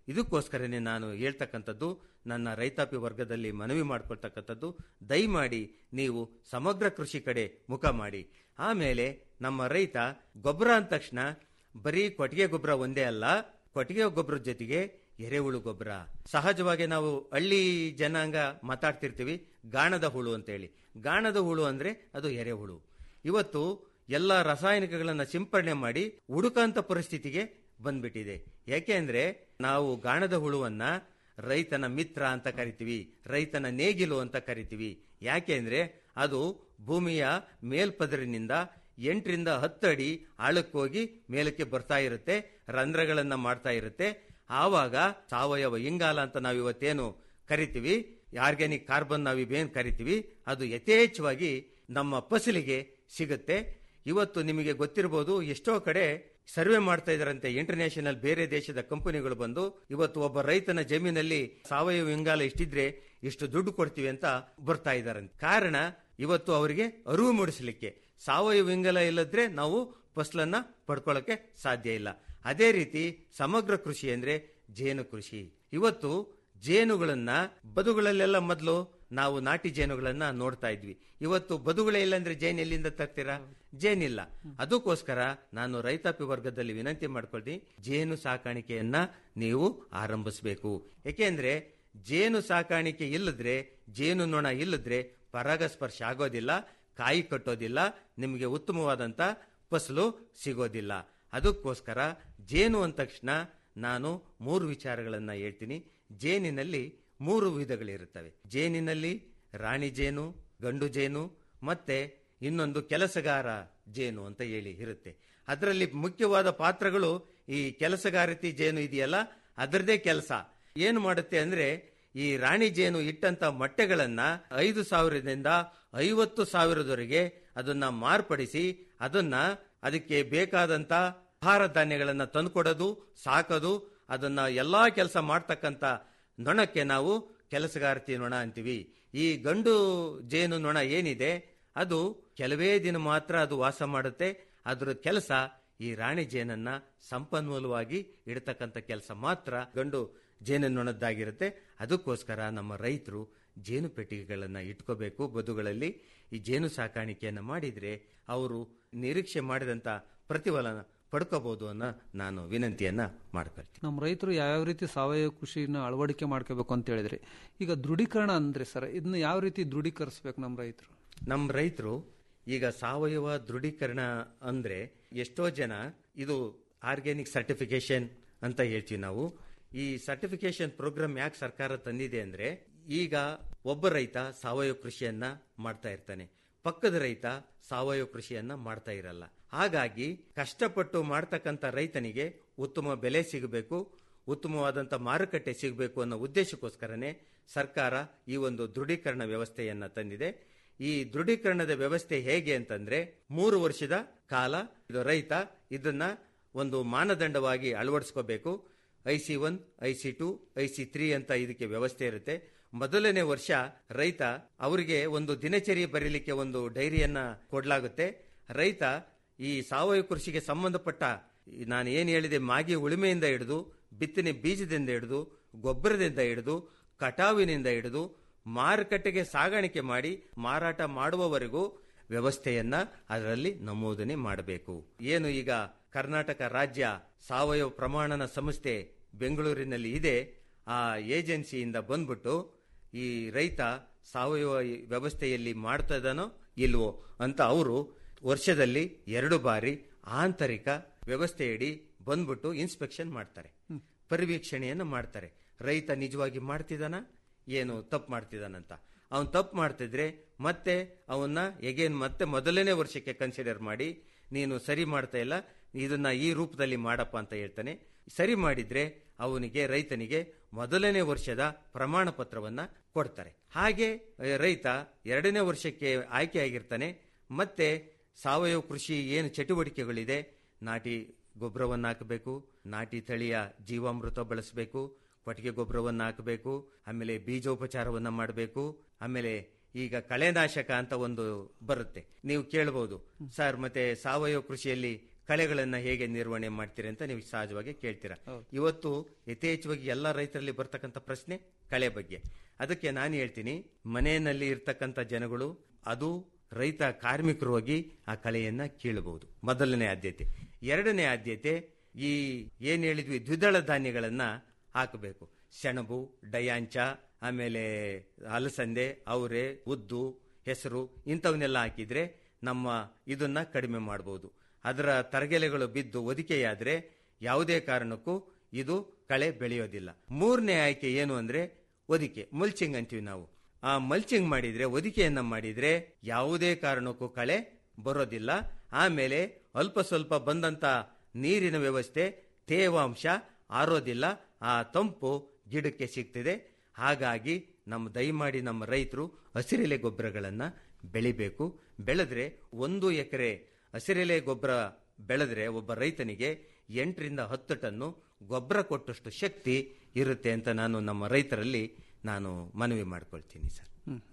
ಇದಕ್ಕೋಸ್ಕರನೇ ನಾನು ಹೇಳ್ತಕ್ಕಂಥದ್ದು ನನ್ನ ರೈತಾಪಿ ವರ್ಗದಲ್ಲಿ ಮನವಿ ಮಾಡ್ಕೊಳ್ತಕ್ಕಂಥದ್ದು ದಯಮಾಡಿ ನೀವು ಸಮಗ್ರ ಕೃಷಿ ಕಡೆ ಮುಖ ಮಾಡಿ ಆಮೇಲೆ ನಮ್ಮ ರೈತ ಗೊಬ್ಬರ ಅಂದ ತಕ್ಷಣ ಬರೀ ಕೊಟ್ಟಿಗೆ ಗೊಬ್ಬರ ಒಂದೇ ಅಲ್ಲ ಕೊಟ್ಟಿಗೆ ಗೊಬ್ಬರದ ಜೊತೆಗೆ ಎರೆಹುಳು ಗೊಬ್ಬರ ಸಹಜವಾಗಿ ನಾವು ಹಳ್ಳಿ ಜನಾಂಗ ಮಾತಾಡ್ತಿರ್ತೀವಿ ಗಾಣದ ಹುಳು ಅಂತೇಳಿ ಗಾಣದ ಹುಳು ಅಂದ್ರೆ ಅದು ಎರೆಹುಳು ಇವತ್ತು ಎಲ್ಲ ರಾಸಾಯನಿಕಗಳನ್ನ ಸಿಂಪರಣೆ ಮಾಡಿ ಹುಡುಕಂತ ಪರಿಸ್ಥಿತಿಗೆ ಬಂದ್ಬಿಟ್ಟಿದೆ ಯಾಕೆ ಅಂದ್ರೆ ನಾವು ಗಾಣದ ಹುಳುವನ್ನ ರೈತನ ಮಿತ್ರ ಅಂತ ಕರಿತೀವಿ ರೈತನ ನೇಗಿಲು ಅಂತ ಕರಿತೀವಿ ಯಾಕೆ ಅಂದ್ರೆ ಅದು ಭೂಮಿಯ ಮೇಲ್ಪದರಿನಿಂದ ಎಂಟರಿಂದ ಹತ್ತು ಅಡಿ ಆಳಕ್ಕೋಗಿ ಮೇಲಕ್ಕೆ ಬರ್ತಾ ಇರುತ್ತೆ ರಂಧ್ರಗಳನ್ನ ಮಾಡ್ತಾ ಇರುತ್ತೆ ಆವಾಗ ಸಾವಯವ ಇಂಗಾಲ ಅಂತ ನಾವು ಇವತ್ತೇನು ಕರಿತೀವಿ ಆರ್ಗ್ಯಾನಿಕ್ ಕಾರ್ಬನ್ ನಾವು ಇವೇನ್ ಕರಿತೀವಿ ಅದು ಯಥೇಚ್ಛವಾಗಿ ನಮ್ಮ ಫಸಲಿಗೆ ಸಿಗುತ್ತೆ ಇವತ್ತು ನಿಮಗೆ ಗೊತ್ತಿರಬಹುದು ಎಷ್ಟೋ ಕಡೆ ಸರ್ವೆ ಮಾಡ್ತಾ ಇದಾರಂತೆ ಇಂಟರ್ನ್ಯಾಷನಲ್ ಬೇರೆ ದೇಶದ ಕಂಪನಿಗಳು ಬಂದು ಇವತ್ತು ಒಬ್ಬ ರೈತನ ಜಮೀನಲ್ಲಿ ಸಾವಯವ ಇಂಗಾಲ ಇಷ್ಟಿದ್ರೆ ಇಷ್ಟು ದುಡ್ಡು ಕೊಡ್ತೀವಿ ಅಂತ ಬರ್ತಾ ಇದಾರಂತೆ ಕಾರಣ ಇವತ್ತು ಅವರಿಗೆ ಅರಿವು ಮೂಡಿಸಲಿಕ್ಕೆ ಸಾವಯವ ಇಂಗಾಲ ಇಲ್ಲದ್ರೆ ನಾವು ಫಸಲನ್ನ ಪಡ್ಕೊಳ್ಳಕ್ಕೆ ಸಾಧ್ಯ ಇಲ್ಲ ಅದೇ ರೀತಿ ಸಮಗ್ರ ಕೃಷಿ ಅಂದ್ರೆ ಜೇನು ಕೃಷಿ ಇವತ್ತು ಜೇನುಗಳನ್ನ ಬದುಗಳಲ್ಲೆಲ್ಲ ಮೊದಲು ನಾವು ನಾಟಿ ಜೇನುಗಳನ್ನ ನೋಡ್ತಾ ಇದ್ವಿ ಇವತ್ತು ಬದುಗಳೇ ಇಲ್ಲ ಅಂದ್ರೆ ಜೇನ್ ಎಲ್ಲಿಂದ ತರ್ತೀರಾ ಜೇನಿಲ್ಲ ಅದಕ್ಕೋಸ್ಕರ ನಾನು ರೈತಾಪಿ ವರ್ಗದಲ್ಲಿ ವಿನಂತಿ ಮಾಡ್ಕೊಳ್ತೀನಿ ಜೇನು ಸಾಕಾಣಿಕೆಯನ್ನ ನೀವು ಆರಂಭಿಸಬೇಕು ಯಾಕೆಂದ್ರೆ ಜೇನು ಸಾಕಾಣಿಕೆ ಇಲ್ಲದ್ರೆ ಜೇನು ನೊಣ ಇಲ್ಲದ್ರೆ ಪರಾಗಸ್ಪರ್ಶ ಆಗೋದಿಲ್ಲ ಕಾಯಿ ಕಟ್ಟೋದಿಲ್ಲ ನಿಮಗೆ ಉತ್ತಮವಾದಂತ ಫಸಲು ಸಿಗೋದಿಲ್ಲ ಅದಕ್ಕೋಸ್ಕರ ಜೇನು ಅಂದ ತಕ್ಷಣ ನಾನು ಮೂರು ವಿಚಾರಗಳನ್ನ ಹೇಳ್ತೀನಿ ಜೇನಿನಲ್ಲಿ ಮೂರು ವಿಧಗಳಿರುತ್ತವೆ ಜೇನಿನಲ್ಲಿ ರಾಣಿ ಜೇನು ಗಂಡು ಜೇನು ಮತ್ತೆ ಇನ್ನೊಂದು ಕೆಲಸಗಾರ ಜೇನು ಅಂತ ಹೇಳಿ ಇರುತ್ತೆ ಅದರಲ್ಲಿ ಮುಖ್ಯವಾದ ಪಾತ್ರಗಳು ಈ ಕೆಲಸಗಾರತಿ ಜೇನು ಇದೆಯಲ್ಲ ಅದರದೇ ಕೆಲಸ ಏನು ಮಾಡುತ್ತೆ ಅಂದ್ರೆ ಈ ರಾಣಿ ಜೇನು ಇಟ್ಟಂತ ಮೊಟ್ಟೆಗಳನ್ನ ಐದು ಸಾವಿರದಿಂದ ಐವತ್ತು ಸಾವಿರದವರೆಗೆ ಅದನ್ನ ಮಾರ್ಪಡಿಸಿ ಅದನ್ನ ಅದಕ್ಕೆ ಬೇಕಾದಂತ ಆಹಾರ ಧಾನ್ಯಗಳನ್ನ ತಂದುಕೊಡೋದು ಸಾಕೋದು ಅದನ್ನ ಎಲ್ಲಾ ಕೆಲಸ ಮಾಡ್ತಕ್ಕಂತ ನೊಣಕ್ಕೆ ನಾವು ಕೆಲಸಗಾರತಿ ನೊಣ ಅಂತೀವಿ ಈ ಗಂಡು ಜೇನು ನೊಣ ಏನಿದೆ ಅದು ಕೆಲವೇ ದಿನ ಮಾತ್ರ ಅದು ವಾಸ ಮಾಡುತ್ತೆ ಅದರ ಕೆಲಸ ಈ ರಾಣಿ ಜೇನನ್ನ ಸಂಪನ್ಮೂಲವಾಗಿ ಇಡತಕ್ಕಂಥ ಕೆಲಸ ಮಾತ್ರ ಗಂಡು ಜೇನು ನೊಣದ್ದಾಗಿರುತ್ತೆ ಅದಕ್ಕೋಸ್ಕರ ನಮ್ಮ ರೈತರು ಜೇನು ಪೆಟ್ಟಿಗೆಗಳನ್ನ ಇಟ್ಕೋಬೇಕು ಬದುಗಳಲ್ಲಿ ಈ ಜೇನು ಸಾಕಾಣಿಕೆಯನ್ನ ಮಾಡಿದ್ರೆ ಅವರು ನಿರೀಕ್ಷೆ ಮಾಡಿದಂತ ಪ್ರತಿಫಲನ ಪಡ್ಕೋಬಹುದು ಅನ್ನೋ ನಾನು ವಿನಂತಿಯನ್ನ ಮಾಡ್ಕೊಳ್ತೀನಿ ನಮ್ಮ ರೈತರು ಯಾವ್ಯಾವ ರೀತಿ ಸಾವಯವ ಕೃಷಿನ ಅಳವಡಿಕೆ ಮಾಡ್ಕೋಬೇಕು ಅಂತ ಹೇಳಿದ್ರಿ ಈಗ ದೃಢೀಕರಣ ಅಂದ್ರೆ ಸರ್ ಇದನ್ನ ಯಾವ ರೀತಿ ದೃಢೀಕರಿಸಬೇಕು ನಮ್ಮ ರೈತರು ನಮ್ಮ ರೈತರು ಈಗ ಸಾವಯವ ದೃಢೀಕರಣ ಅಂದ್ರೆ ಎಷ್ಟೋ ಜನ ಇದು ಆರ್ಗ್ಯಾನಿಕ್ ಸರ್ಟಿಫಿಕೇಶನ್ ಅಂತ ಹೇಳ್ತೀವಿ ನಾವು ಈ ಸರ್ಟಿಫಿಕೇಶನ್ ಪ್ರೋಗ್ರಾಮ್ ಯಾಕೆ ಸರ್ಕಾರ ತಂದಿದೆ ಅಂದ್ರೆ ಈಗ ಒಬ್ಬ ರೈತ ಸಾವಯವ ಕೃಷಿಯನ್ನ ಮಾಡ್ತಾ ಇರ್ತಾನೆ ಪಕ್ಕದ ರೈತ ಸಾವಯವ ಕೃಷಿಯನ್ನ ಮಾಡ್ತಾ ಇರಲ್ಲ ಹಾಗಾಗಿ ಕಷ್ಟಪಟ್ಟು ಮಾಡ್ತಕ್ಕಂಥ ರೈತನಿಗೆ ಉತ್ತಮ ಬೆಲೆ ಸಿಗಬೇಕು ಉತ್ತಮವಾದಂಥ ಮಾರುಕಟ್ಟೆ ಸಿಗಬೇಕು ಅನ್ನೋ ಉದ್ದೇಶಕ್ಕೋಸ್ಕರನೇ ಸರ್ಕಾರ ಈ ಒಂದು ದೃಢೀಕರಣ ವ್ಯವಸ್ಥೆಯನ್ನ ತಂದಿದೆ ಈ ದೃಢೀಕರಣದ ವ್ಯವಸ್ಥೆ ಹೇಗೆ ಅಂತಂದ್ರೆ ಮೂರು ವರ್ಷದ ಕಾಲ ಇದು ರೈತ ಇದನ್ನ ಒಂದು ಮಾನದಂಡವಾಗಿ ಅಳವಡಿಸ್ಕೋಬೇಕು I C one I C two I C three ಅಂತ ಇದಕ್ಕೆ ವ್ಯವಸ್ಥೆ ಇರುತ್ತೆ ಮೊದಲನೇ ವರ್ಷ ರೈತ ಅವರಿಗೆ ಒಂದು ದಿನಚರಿ ಬರೀಲಿಕ್ಕೆ ಒಂದು ಡೈರಿಯನ್ನ ಕೊಡಲಾಗುತ್ತೆ ರೈತ ಈ ಸಾವಯವ ಕೃಷಿಗೆ ಸಂಬಂಧಪಟ್ಟ ಈ ನಾನು ಏನು ಹೇಳಿದೆ ಮಾಗಿ ಉಳುಮೆಯಿಂದ ಹಿಡಿದು ಬಿತ್ತನೆ ಬೀಜದಿಂದ ಹಿಡಿದು ಗೊಬ್ಬರದಿಂದ ಹಿಡಿದು ಕಟಾವಿನಿಂದ ಹಿಡಿದು ಮಾರುಕಟ್ಟೆಗೆ ಸಾಗಾಣಿಕೆ ಮಾಡಿ ಮಾರಾಟ ಮಾಡುವವರೆಗೂ ವ್ಯವಸ್ಥೆಯನ್ನ ಅದರಲ್ಲಿ ನಮೂದನೆ ಮಾಡಬೇಕು ಏನು ಈಗ ಕರ್ನಾಟಕ ರಾಜ್ಯ ಸಾವಯವ ಪ್ರಮಾಣನ ಸಂಸ್ಥೆ ಬೆಂಗಳೂರಿನಲ್ಲಿ ಇದೆ ಆ ಏಜೆನ್ಸಿಯಿಂದ ಬಂದ್ಬಿಟ್ಟು ಈ ರೈತ ಸಾವಯವ ವ್ಯವಸ್ಥೆಯಲ್ಲಿ ಮಾಡ್ತಾ ಇದ್ದಾನೋ ಇಲ್ವೋ ಅಂತ ಅವರು ವರ್ಷದಲ್ಲಿ ಎರಡು ಬಾರಿ ಆಂತರಿಕ ವ್ಯವಸ್ಥೆಯಡಿ ಬಂದ್ಬಿಟ್ಟು ಇನ್ಸ್ಪೆಕ್ಷನ್ ಮಾಡ್ತಾರೆ ಪರಿವೀಕ್ಷಣೆಯನ್ನು ಮಾಡ್ತಾರೆ ರೈತ ನಿಜವಾಗಿ ಮಾಡ್ತಿದ್ದಾನ ಏನು ತಪ್ಪು ಮಾಡ್ತಿದ್ದಾನಂತ ಅವನ್ ತಪ್ಪು ಮಾಡ್ತಿದ್ರೆ ಮತ್ತೆ ಅವನ್ನ ಎಗೇನ್ ಮತ್ತೆ ಮೊದಲನೇ ವರ್ಷಕ್ಕೆ ಕನ್ಸಿಡರ್ ಮಾಡಿ ನೀನು ಸರಿ ಮಾಡ್ತಾ ಇಲ್ಲ ಇದನ್ನ ಈ ರೂಪದಲ್ಲಿ ಮಾಡಪ್ಪ ಅಂತ ಹೇಳ್ತಾನೆ ಸರಿ ಮಾಡಿದ್ರೆ ಅವನಿಗೆ ರೈತನಿಗೆ ಮೊದಲನೇ ವರ್ಷದ ಪ್ರಮಾಣ ಪತ್ರವನ್ನ ಕೊಡ್ತಾರೆ ಹಾಗೆ ರೈತ ಎರಡನೇ ವರ್ಷಕ್ಕೆ ಆಯ್ಕೆಯಾಗಿರ್ತಾನೆ ಮತ್ತೆ ಸಾವಯವ ಕೃಷಿ ಏನು ಚಟುವಟಿಕೆಗಳಿದೆ ನಾಟಿ ಗೊಬ್ಬರವನ್ನು ಹಾಕಬೇಕು ನಾಟಿ ತಳಿಯ ಜೀವಾಮೃತ ಬಳಸಬೇಕು ಕೊಟ್ಟಿಗೆ ಗೊಬ್ಬರವನ್ನು ಹಾಕಬೇಕು ಆಮೇಲೆ ಬೀಜೋಪಚಾರವನ್ನ ಮಾಡಬೇಕು ಆಮೇಲೆ ಈಗ ಕಳೆನಾಶಕ ಅಂತ ಒಂದು ಬರುತ್ತೆ ನೀವು ಕೇಳಬಹುದು ಸರ್ ಮತ್ತೆ ಸಾವಯವ ಕೃಷಿಯಲ್ಲಿ ಕಳೆಗಳನ್ನ ಹೇಗೆ ನಿರ್ವಹಣೆ ಮಾಡ್ತೀರಿ ಅಂತ ನೀವು ಸಹಜವಾಗಿ ಕೇಳ್ತೀರಾ ಇವತ್ತು ಯಥೇಚ್ಛವಾಗಿ ಎಲ್ಲ ರೈತರಲ್ಲಿ ಬರ್ತಕ್ಕಂಥ ಪ್ರಶ್ನೆ ಕಳೆ ಬಗ್ಗೆ ಅದಕ್ಕೆ ನಾನು ಹೇಳ್ತೀನಿ ಮನೆಯಲ್ಲಿ ಇರ್ತಕ್ಕಂಥ ಜನಗಳು ಅದು ರೈತ ಕಾರ್ಮಿಕರು ಹೋಗಿ ಆ ಕಳೆಯನ್ನ ಕೀಳಬಹುದು ಮೊದಲನೇ ಆದ್ಯತೆ ಎರಡನೇ ಆದ್ಯತೆ ಈ ಏನ್ ಹೇಳಿದ್ವಿ ದ್ವಿದಳ ಧಾನ್ಯಗಳನ್ನ ಹಾಕಬೇಕು ಸೆಣಬು ಡಯಾಂಚ ಆಮೇಲೆ ಅಲಸಂದೆ ಅವರೆ ಉದ್ದು ಹೆಸರು ಇಂಥವನ್ನೆಲ್ಲ ಹಾಕಿದ್ರೆ ನಮ್ಮ ಇದನ್ನ ಕಡಿಮೆ ಮಾಡಬಹುದು ಅದರ ತರಗೆಲೆಗಳು ಬಿದ್ದು ಒದಿಕೆಯಾದ್ರೆ ಯಾವುದೇ ಕಾರಣಕ್ಕೂ ಇದು ಕಳೆ ಬೆಳೆಯೋದಿಲ್ಲ ಮೂರನೇ ಆಯ್ಕೆ ಏನು ಅಂದ್ರೆ ಒದಿಕೆ ಮಲ್ಚಿಂಗ್ ಅಂತೀವಿ ನಾವು ಆ ಮಲ್ಚಿಂಗ್ ಮಾಡಿದ್ರೆ ಒದಿಕೆಯನ್ನ ಮಾಡಿದ್ರೆ ಯಾವುದೇ ಕಾರಣಕ್ಕೂ ಕಳೆ ಬರೋದಿಲ್ಲ ಆಮೇಲೆ ಅಲ್ಪ ಸ್ವಲ್ಪ ಬಂದಂತ ನೀರಿನ ವ್ಯವಸ್ಥೆ ತೇವಾಂಶ ಆರೋದಿಲ್ಲ ಆ ತಂಪು ಗಿಡಕ್ಕೆ ಸಿಗ್ತಿದೆ ಹಾಗಾಗಿ ನಮ್ಮ ದಯಮಾಡಿ ನಮ್ಮ ರೈತರು ಹಸಿರೆಲೆ ಗೊಬ್ಬರಗಳನ್ನ ಬೆಳಿಬೇಕು ಬೆಳೆದ್ರೆ ಒಂದು ಎಕರೆ ಹಸಿರೆಲೆ ಗೊಬ್ಬರ ಬೆಳೆದ್ರೆ ಒಬ್ಬ ರೈತನಿಗೆ ಎಂಟರಿಂದ ಹತ್ತು ಟನ್ನು ಗೊಬ್ಬರ ಕೊಟ್ಟಷ್ಟು ಶಕ್ತಿ ಇರುತ್ತೆ ಅಂತ ನಾನು ನಮ್ಮ ರೈತರಲ್ಲಿ ನಾನು ಮನವಿ ಮಾಡ್ಕೊಳ್ತೀನಿ ಸರ್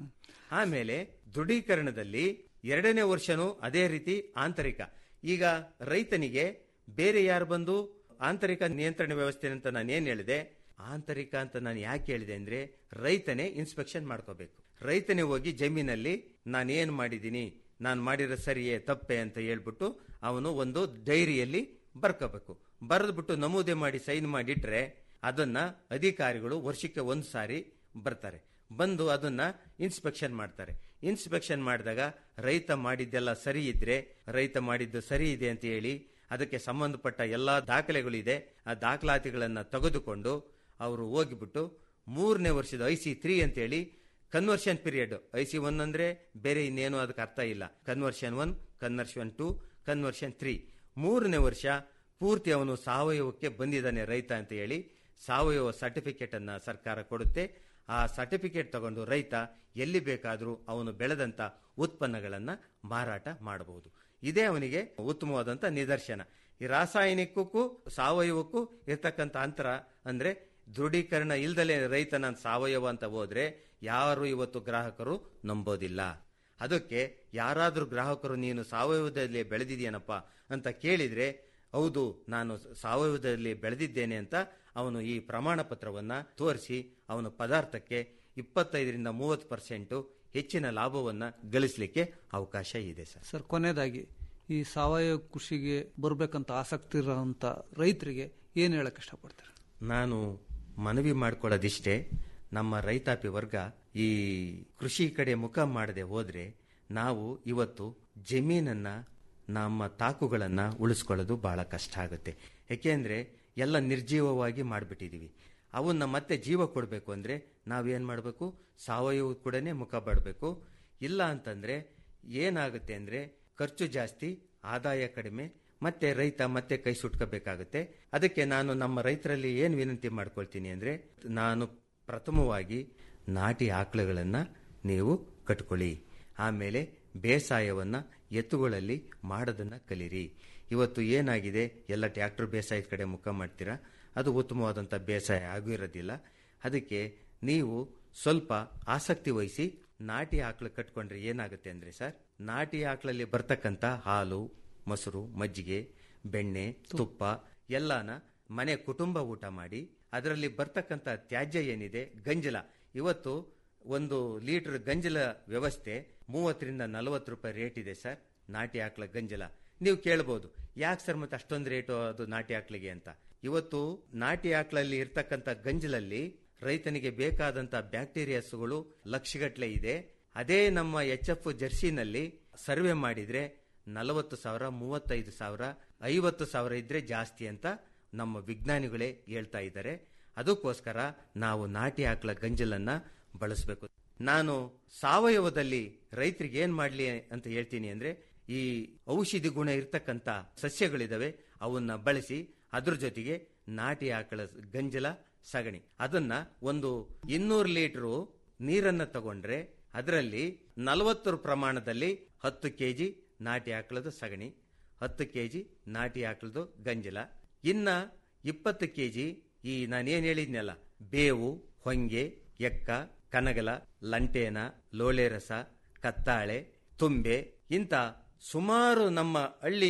ಆಮೇಲೆ ದೃಢೀಕರಣದಲ್ಲಿ ಎರಡನೇ ವರ್ಷನೂ ಅದೇ ರೀತಿ ಆಂತರಿಕ ಈಗ ರೈತನಿಗೆ ಬೇರೆ ಯಾರು ಬಂದು ಆಂತರಿಕ ನಿಯಂತ್ರಣ ವ್ಯವಸ್ಥೆ ಅಂತ ನಾನು ಏನ್ ಹೇಳಿದೆ ಆಂತರಿಕ ಅಂತ ನಾನು ಯಾಕೆ ಹೇಳಿದೆ ಅಂದ್ರೆ ರೈತನೇ ಇನ್ಸ್ಪೆಕ್ಷನ್ ಮಾಡ್ಕೋಬೇಕು ರೈತನೇ ಹೋಗಿ ಜಮೀನಲ್ಲಿ ನಾನು ಏನ್ ಮಾಡಿದ್ದೀನಿ ನಾನು ಮಾಡಿರೋ ಸರಿಯೇ ತಪ್ಪೆ ಅಂತ ಹೇಳ್ಬಿಟ್ಟು ಅವನು ಒಂದು ಡೈರಿಯಲ್ಲಿ ಬರ್ಕೋಬೇಕು ಬರೆದ್ಬಿಟ್ಟು ನಮೂದೆ ಮಾಡಿ ಸೈನ್ ಮಾಡಿಟ್ರೆ ಅದನ್ನ ಅಧಿಕಾರಿಗಳು ವರ್ಷಕ್ಕೆ ಒಂದು ಸಾರಿ ಬರ್ತಾರೆ ಬಂದು ಅದನ್ನ ಇನ್ಸ್ಪೆಕ್ಷನ್ ಮಾಡ್ತಾರೆ ಇನ್ಸ್ಪೆಕ್ಷನ್ ಮಾಡಿದಾಗ ರೈತ ಮಾಡಿದ್ದೆಲ್ಲ ಸರಿ ಇದ್ರೆ ರೈತ ಮಾಡಿದ್ದು ಸರಿ ಇದೆ ಅಂತ ಹೇಳಿ ಅದಕ್ಕೆ ಸಂಬಂಧಪಟ್ಟ ಎಲ್ಲಾ ದಾಖಲೆಗಳು ಇದೆ ಆ ದಾಖಲಾತಿಗಳನ್ನ ತೆಗೆದುಕೊಂಡು ಅವರು ಹೋಗಿಬಿಟ್ಟು ಮೂರನೇ ವರ್ಷದ ಐ ಸಿ ತ್ರೀ ಅಂತೇಳಿ conversion period I C one ಅಂದ್ರೆ ಬೇರೆ ಇನ್ನೇನು ಅದಕ್ಕೆ ಅರ್ಥ ಇಲ್ಲ conversion one conversion two conversion three ಮೂರನೇ ವರ್ಷ ಪೂರ್ತಿ ಅವನು ಸಾವಯವಕ್ಕೆ ಬಂದಿದ್ದಾನೆ ರೈತ ಅಂತ ಹೇಳಿ ಸಾವಯವ ಸರ್ಟಿಫಿಕೇಟ್ ಅನ್ನ ಸರ್ಕಾರ ಕೊಡುತ್ತೆ ಆ ಸರ್ಟಿಫಿಕೇಟ್ ತಗೊಂಡು ರೈತ ಎಲ್ಲಿ ಬೇಕಾದರೂ ಅವನು ಬೆಳೆದಂತ ಉತ್ಪನ್ನಗಳನ್ನ ಮಾರಾಟ ಮಾಡಬಹುದು ಇದೇ ಅವನಿಗೆ ಉತ್ತಮವಾದಂತ ನಿದರ್ಶನ ಈ ರಾಸಾಯನಿಕಕ್ಕೂ ಸಾವಯವಕ್ಕೂ ಇರ್ತಕ್ಕಂಥ ಅಂತರ ಅಂದ್ರೆ ದೃಢೀಕರಣ ಇಲ್ದಲೆ ರೈತನ ಸಾವಯವ ಅಂತ ಹೋದ್ರೆ ಯಾರು ಇವತ್ತು ಗ್ರಾಹಕರು ನಂಬೋದಿಲ್ಲ ಅದಕ್ಕೆ ಯಾರಾದ್ರೂ ಗ್ರಾಹಕರು ನೀನು ಸಾವಯವದಲ್ಲಿ ಬೆಳೆದಿದೆಯೇನಪ್ಪ ಅಂತ ಕೇಳಿದ್ರೆ ಹೌದು ನಾನು ಸಾವಯವದಲ್ಲಿ ಬೆಳೆದಿದ್ದೇನೆ ಅಂತ ಅವನು ಈ ಪ್ರಮಾಣ ಪತ್ರವನ್ನ ತೋರಿಸಿ ಅವನ ಪದಾರ್ಥಕ್ಕೆ ಇಪ್ಪತ್ತೈದರಿಂದ ಮೂವತ್ತು ಪರ್ಸೆಂಟ್ ಹೆಚ್ಚಿನ ಲಾಭವನ್ನ ಗಳಿಸಲಿಕ್ಕೆ ಅವಕಾಶ ಇದೆ ಸರ್ ಸರ್ ಕೊನೆಯದಾಗಿ ಈ ಸಾವಯವ ಕೃಷಿಗೆ ಬರ್ಬೇಕಂತ ಆಸಕ್ತಿ ಇರೋಂಥ ರೈತರಿಗೆ ಏನು ಹೇಳಕ್ ಇಷ್ಟಪಡ್ತಾರೆ ನಾನು ಮನವಿ ಮಾಡ್ಕೊಳ್ಳೋದಿಷ್ಟೇ ನಮ್ಮ ರೈತಾಪಿ ವರ್ಗ ಈ ಕೃಷಿ ಕಡೆ ಮುಖ ಮಾಡದೆ ಹೋದ್ರೆ ನಾವು ಇವತ್ತು ಜಮೀನನ್ನ ನಮ್ಮ ತಾಕುಗಳನ್ನ ಉಳಿಸ್ಕೊಳ್ಳೋದು ಬಹಳ ಕಷ್ಟ ಆಗುತ್ತೆ ಯಾಕೆಂದ್ರೆ ಎಲ್ಲ ನಿರ್ಜೀವವಾಗಿ ಮಾಡಿಬಿಟ್ಟಿದೀವಿ ಅವನ್ನ ಮತ್ತೆ ಜೀವ ಕೊಡಬೇಕು ಅಂದ್ರೆ ನಾವೇನ್ ಮಾಡಬೇಕು ಸಾವಯವ ಕೂಡನೆ ಮುಖ ಬಡಬೇಕು ಇಲ್ಲ ಅಂತಂದ್ರೆ ಏನಾಗುತ್ತೆ ಅಂದ್ರೆ ಖರ್ಚು ಜಾಸ್ತಿ ಆದಾಯ ಕಡಿಮೆ ಮತ್ತೆ ರೈತ ಮತ್ತೆ ಕೈ ಸುಟ್ಕೋಬೇಕಾಗುತ್ತೆ ಅದಕ್ಕೆ ನಾನು ನಮ್ಮ ರೈತರಲ್ಲಿ ಏನು ವಿನಂತಿ ಮಾಡ್ಕೊಳ್ತೀನಿ ಅಂದ್ರೆ ನಾನು ಪ್ರಥಮವಾಗಿ ನಾಟಿ ಆಕಳುಗಳನ್ನ ನೀವು ಕಟ್ಕೊಳ್ಳಿ ಆಮೇಲೆ ಬೇಸಾಯವನ್ನ ಎತ್ತುಗಳಲ್ಲಿ ಮಾಡೋದನ್ನ ಕಲೀರಿ ಇವತ್ತು ಏನಾಗಿದೆ ಎಲ್ಲ ಟ್ರ್ಯಾಕ್ಟರ್ ಬೇಸಾಯದ ಕಡೆ ಮುಖ ಮಾಡ್ತೀರಾ ಅದು ಉತ್ತಮವಾದಂಥ ಬೇಸಾಯ ಆಗಿರೋದಿಲ್ಲ ಅದಕ್ಕೆ ನೀವು ಸ್ವಲ್ಪ ಆಸಕ್ತಿ ವಹಿಸಿ ನಾಟಿ ಆಕಳು ಕಟ್ಕೊಂಡ್ರೆ ಏನಾಗುತ್ತೆ ಅಂದ್ರೆ ಸರ್ ನಾಟಿ ಆಕಳಲ್ಲಿ ಬರ್ತಕ್ಕಂಥ ಹಾಲು ಮೊಸರು ಮಜ್ಜಿಗೆ ಬೆಣ್ಣೆ ತುಪ್ಪ ಎಲ್ಲಾನ ಮನೆ ಕುಟುಂಬ ಊಟ ಮಾಡಿ ಅದರಲ್ಲಿ ಬರ್ತಕ್ಕಂಥ ತ್ಯಾಜ್ಯ ಏನಿದೆ ಗಂಜಲ ಇವತ್ತು ಒಂದು ಲೀಟರ್ ಗಂಜಲ ವ್ಯವಸ್ಥೆ ಮೂವತ್ತರಿಂದ ನಲವತ್ತು ರೂಪಾಯಿ ರೇಟ್ ಇದೆ ಸರ್ ನಾಟಿ ಆಕಳ ಗಂಜಲ ನೀವು ಕೇಳಬಹುದು ಯಾಕೆ ಸರ್ ಮತ್ತೆ ಅಷ್ಟೊಂದು ರೇಟು ಅದು ನಾಟಿ ಆಕಳಿಗೆ ಅಂತ ಇವತ್ತು ನಾಟಿ ಆಕಳಲ್ಲಿ ಇರ್ತಕ್ಕಂಥ ಗಂಜಲಲ್ಲಿ ರೈತನಿಗೆ ಬೇಕಾದಂತ ಬ್ಯಾಕ್ಟೀರಿಯಾಸ್ಗಳು ಲಕ್ಷಗಟ್ಲೆ ಇದೆ ಅದೇ ನಮ್ಮ ಎಚ್ ಎಫ್ ಜರ್ಸಿನಲ್ಲಿ ಸರ್ವೆ ಮಾಡಿದ್ರೆ ನಲವತ್ತು ಸಾವಿರ ಮೂವತ್ತೈದು ಸಾವಿರ ಐವತ್ತು ಸಾವಿರ ಇದ್ರೆ ಜಾಸ್ತಿ ಅಂತ ನಮ್ಮ ವಿಜ್ಞಾನಿಗಳೇ ಹೇಳ್ತಾ ಇದ್ದಾರೆ ಅದಕ್ಕೋಸ್ಕರ ನಾವು ನಾಟಿ ಆಕಳ ಗಂಜಲನ್ನ ಬಳಸಬೇಕು ನಾನು ಸಾವಯವದಲ್ಲಿ ರೈತರಿಗೆ ಏನ್ ಮಾಡ್ಲಿ ಅಂತ ಹೇಳ್ತೀನಿ ಅಂದ್ರೆ ಈ ಔಷಧಿ ಗುಣ ಇರ್ತಕ್ಕಂಥ ಸಸ್ಯಗಳಿದಾವೆ ಅವನ್ನ ಬಳಸಿ ಅದ್ರ ಜೊತೆಗೆ ನಾಟಿ ಆಕಳ ಗಂಜಲ ಸಗಣಿ ಅದನ್ನ ಒಂದು ಇನ್ನೂರು ಲೀಟರ್ ನೀರನ್ನ ತಗೊಂಡ್ರೆ ಅದರಲ್ಲಿ ನಲವತ್ತರ ಪ್ರಮಾಣದಲ್ಲಿ ಹತ್ತು ಕೆಜಿ ನಾಟಿ ಆಕಳದ ಸಗಣಿ ಹತ್ತು ಕೆಜಿ ನಾಟಿ ಆಕಳದು ಗಂಜಲ ಇನ್ನ ಇಪ್ಪತ್ತು ಕೆಜಿ ಈ ನಾನೇನ್ ಹೇಳಿದ್ನಲ್ಲ ಬೇವು ಹೊಂಗೆ ಎಕ್ಕ ಕನಗಲ ಲಂಟೇನ ಲೋಳೆ ರಸ ಕತ್ತಾಳೆ ತುಂಬೆ ಇಂಥ ಸುಮಾರು ನಮ್ಮ ಹಳ್ಳಿ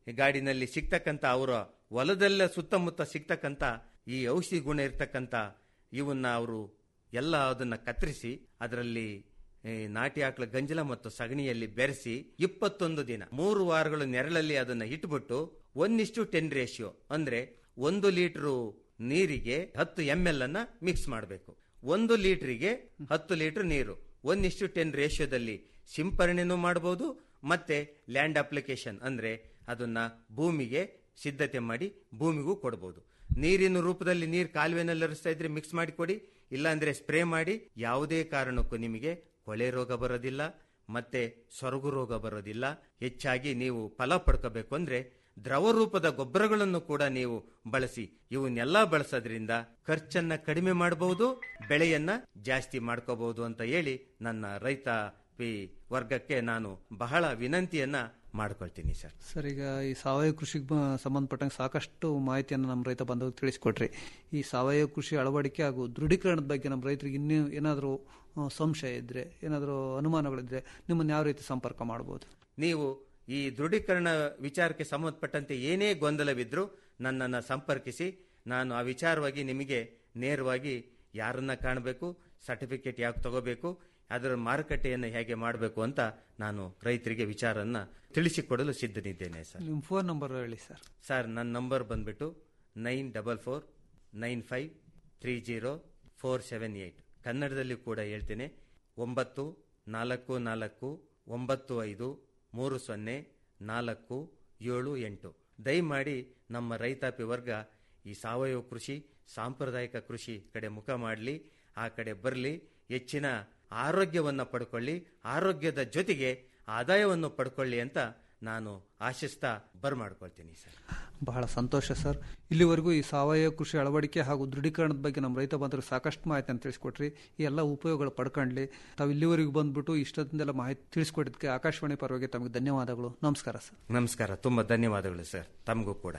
ಗಾಡಿನಲ್ಲಿ ಸಿಗ್ತಕ್ಕಂಥ ಅವರ ಹೊಲದಲ್ಲ ಸುತ್ತಮುತ್ತ ಸಿಗ್ತಕ್ಕಂಥ ಈ ಔಷಧಿ ಗುಣ ಇರ್ತಕ್ಕಂಥ ಇವನ್ನ ಅವರು ಎಲ್ಲ ಅದನ್ನ ಕತ್ತರಿಸಿ ಅದರಲ್ಲಿ ಈ ನಾಟಿ ಆಕಳ ಗಂಜಲ ಮತ್ತು ಸಗಣಿಯಲ್ಲಿ ಬೆರೆಸಿ ಇಪ್ಪತ್ತೊಂದು ದಿನ ಮೂರು ವಾರಗಳು ನೆರಳಲ್ಲಿ ಅದನ್ನ ಇಟ್ಬಿಟ್ಟು ಒಂದಿಷ್ಟು ಟೆನ್ ರೇಷಿಯೋ ಅಂದ್ರೆ ಒಂದು ಲೀಟರ್ ನೀರಿಗೆ ಹತ್ತು ಎಂ ಎಲ್ ಅನ್ನ ಮಿಕ್ಸ್ ಮಾಡಬೇಕು ಒಂದು ಲೀಟರ್ಗೆ ಹತ್ತು ಲೀಟರ್ ನೀರು ಒಂದಿಷ್ಟು ಟೆನ್ ರೇಷಿಯೋದಲ್ಲಿ ಸಿಂಪರಣೆನೂ ಮಾಡಬಹುದು ಮತ್ತೆ ಲ್ಯಾಂಡ್ ಅಪ್ಲಿಕೇಶನ್ ಅಂದ್ರೆ ಅದನ್ನ ಭೂಮಿಗೆ ಸಿದ್ಧತೆ ಮಾಡಿ ಭೂಮಿಗೂ ಕೊಡಬಹುದು ನೀರಿನ ರೂಪದಲ್ಲಿ ನೀರು ಕಾಲುವೆನಲ್ಲಿ ಹರಿಸ್ತಾ ಇದ್ರೆ ಮಿಕ್ಸ್ ಮಾಡಿ ಕೊಡಿ ಇಲ್ಲಾಂದ್ರೆ ಸ್ಪ್ರೇ ಮಾಡಿ ಯಾವುದೇ ಕಾರಣಕ್ಕೂ ನಿಮಗೆ ಕೊಳೆ ರೋಗ ಬರೋದಿಲ್ಲ ಮತ್ತೆ ಸೊರಗು ರೋಗ ಬರೋದಿಲ್ಲ ಹೆಚ್ಚಾಗಿ ನೀವು ಫಲ ಪಡ್ಕೋಬೇಕು ಅಂದ್ರೆ ದ್ರವ ರೂಪದ ಗೊಬ್ಬರಗಳನ್ನು ಕೂಡ ನೀವು ಬಳಸಿ ಇವನ್ನೆಲ್ಲ ಬಳಸೋದ್ರಿಂದ ಖರ್ಚನ್ನ ಕಡಿಮೆ ಮಾಡಬಹುದು ಬೆಳೆಯನ್ನ ಜಾಸ್ತಿ ಮಾಡ್ಕೋಬಹುದು ಅಂತ ಹೇಳಿ ನನ್ನ ರೈತ ಪಿ ವರ್ಗಕ್ಕೆ ನಾನು ಬಹಳ ವಿನಂತಿಯನ್ನ ಮಾಡ್ಕೊಳ್ತೀನಿ ಸರ್ ಸರ್ ಈಗ ಈ ಸಾವಯವ ಕೃಷಿಗೆ ಬ- ಸಂಬಂಧಪಟ್ಟಂಗೆ ಸಾಕಷ್ಟು ಮಾಹಿತಿಯನ್ನು ನಮ್ಮ ರೈತ ಬಂಧುಗಳು ತಿಳಿಸ್ಕೊಟ್ರಿ ಈ ಸಾವಯವ ಕೃಷಿ ಅಳವಡಿಕೆ ಹಾಗೂ ದೃಢೀಕರಣದ ಬಗ್ಗೆ ನಮ್ಮ ರೈತರಿಗೆ ಇನ್ನೂ ಏನಾದರೂ ಆ, ಸಂಶಯ ಇದ್ರೆ ಏನಾದರೂ ಅನುಮಾನಗಳಿದ್ರೆ ನಿಮ್ಮನ್ನು ಯಾವ ರೀತಿ ಸಂಪರ್ಕ ಮಾಡ್ಬೋದು ನೀವು ಈ ದೃಢೀಕರಣ ವಿಚಾರಕ್ಕೆ ಸಂಬಂಧಪಟ್ಟಂತೆ ಏನೇ ಗೊಂದಲವಿದ್ರೂ ನನ್ನನ್ನು ಸಂಪರ್ಕಿಸಿ ನಾನು ಆ ವಿಚಾರವಾಗಿ ನಿಮಗೆ ನೇರವಾಗಿ ಯಾರನ್ನ ಕಾಣಬೇಕು ಸರ್ಟಿಫಿಕೇಟ್ ಯಾಕೆ ತಗೋಬೇಕು ಅದರ ಮಾರುಕಟ್ಟೆಯನ್ನು ಹೇಗೆ ಮಾಡಬೇಕು ಅಂತ ನಾನು ರೈತರಿಗೆ ವಿಚಾರನ್ನ ತಿಳಿಸಿಕೊಡಲು ಸಿದ್ಧನಿದ್ದೇನೆ ಸರ್ ನಿಮ್ಮ ಫೋನ್ ನಂಬರ್ ಹೇಳಿ ಸರ್ ಸರ್ ನನ್ನ ನಂಬರ್ ಬಂದ್ಬಿಟ್ಟು nine double four nine five three zero four seven eight ಕನ್ನಡದಲ್ಲಿ ಕೂಡ ಹೇಳ್ತೇನೆ ಒಂಬತ್ತು ನಾಲ್ಕು ನಾಲ್ಕು ಒಂಬತ್ತು ಐದು ಮೂರು ಸೊನ್ನೆ ನಾಲ್ಕು ಏಳು ಎಂಟು ದಯಮಾಡಿ ನಮ್ಮ ರೈತಾಪಿ ವರ್ಗ ಈ ಸಾವಯವ ಕೃಷಿ ಸಾಂಪ್ರದಾಯಿಕ ಕೃಷಿ ಕಡೆ ಮುಖ ಮಾಡಲಿ ಆ ಕಡೆ ಬರಲಿ ಹೆಚ್ಚಿನ ಆರೋಗ್ಯವನ್ನು ಪಡ್ಕೊಳ್ಳಿ ಆರೋಗ್ಯದ ಜೊತೆಗೆ ಆದಾಯವನ್ನು ಪಡ್ಕೊಳ್ಳಿ ಅಂತ ನಾನು ಆಶಿಸ್ತಾ ಬರ್ಮಾಡ್ಕೊಳ್ತೀನಿ ಸರ್ ಬಹಳ ಸಂತೋಷ ಸರ್ ಇಲ್ಲಿವರೆಗೂ ಈ ಸಾವಯವ ಕೃಷಿ ಅಳವಡಿಕೆ ಹಾಗೂ ದೃಢೀಕರಣದ ಬಗ್ಗೆ ನಮ್ಮ ರೈತ ಬಂಧುಗಳು ಸಾಕಷ್ಟು ಮಾಹಿತಿಯನ್ನು ತಿಳಿಸ್ಕೊಟ್ರಿ ಈ ಎಲ್ಲ ಉಪಯೋಗಗಳು ಪಡ್ಕೊಂಡ್ಲಿ ತಾವು ಇಲ್ಲಿವರೆಗೂ ಬಂದ್ಬಿಟ್ಟು ಇಷ್ಟೊಂದೆಲ್ಲ ಮಾಹಿತಿ ತಿಳಿಸ್ಕೊಟ್ಟಿದ್ದಕ್ಕೆ ಆಕಾಶವಾಣಿ ಪರವಾಗಿ ತಮಗೆ ಧನ್ಯವಾದಗಳು ನಮಸ್ಕಾರ ಸರ್ ನಮಸ್ಕಾರ ತುಂಬ ಧನ್ಯವಾದಗಳು ಸರ್ ತಮಗೂ ಕೂಡ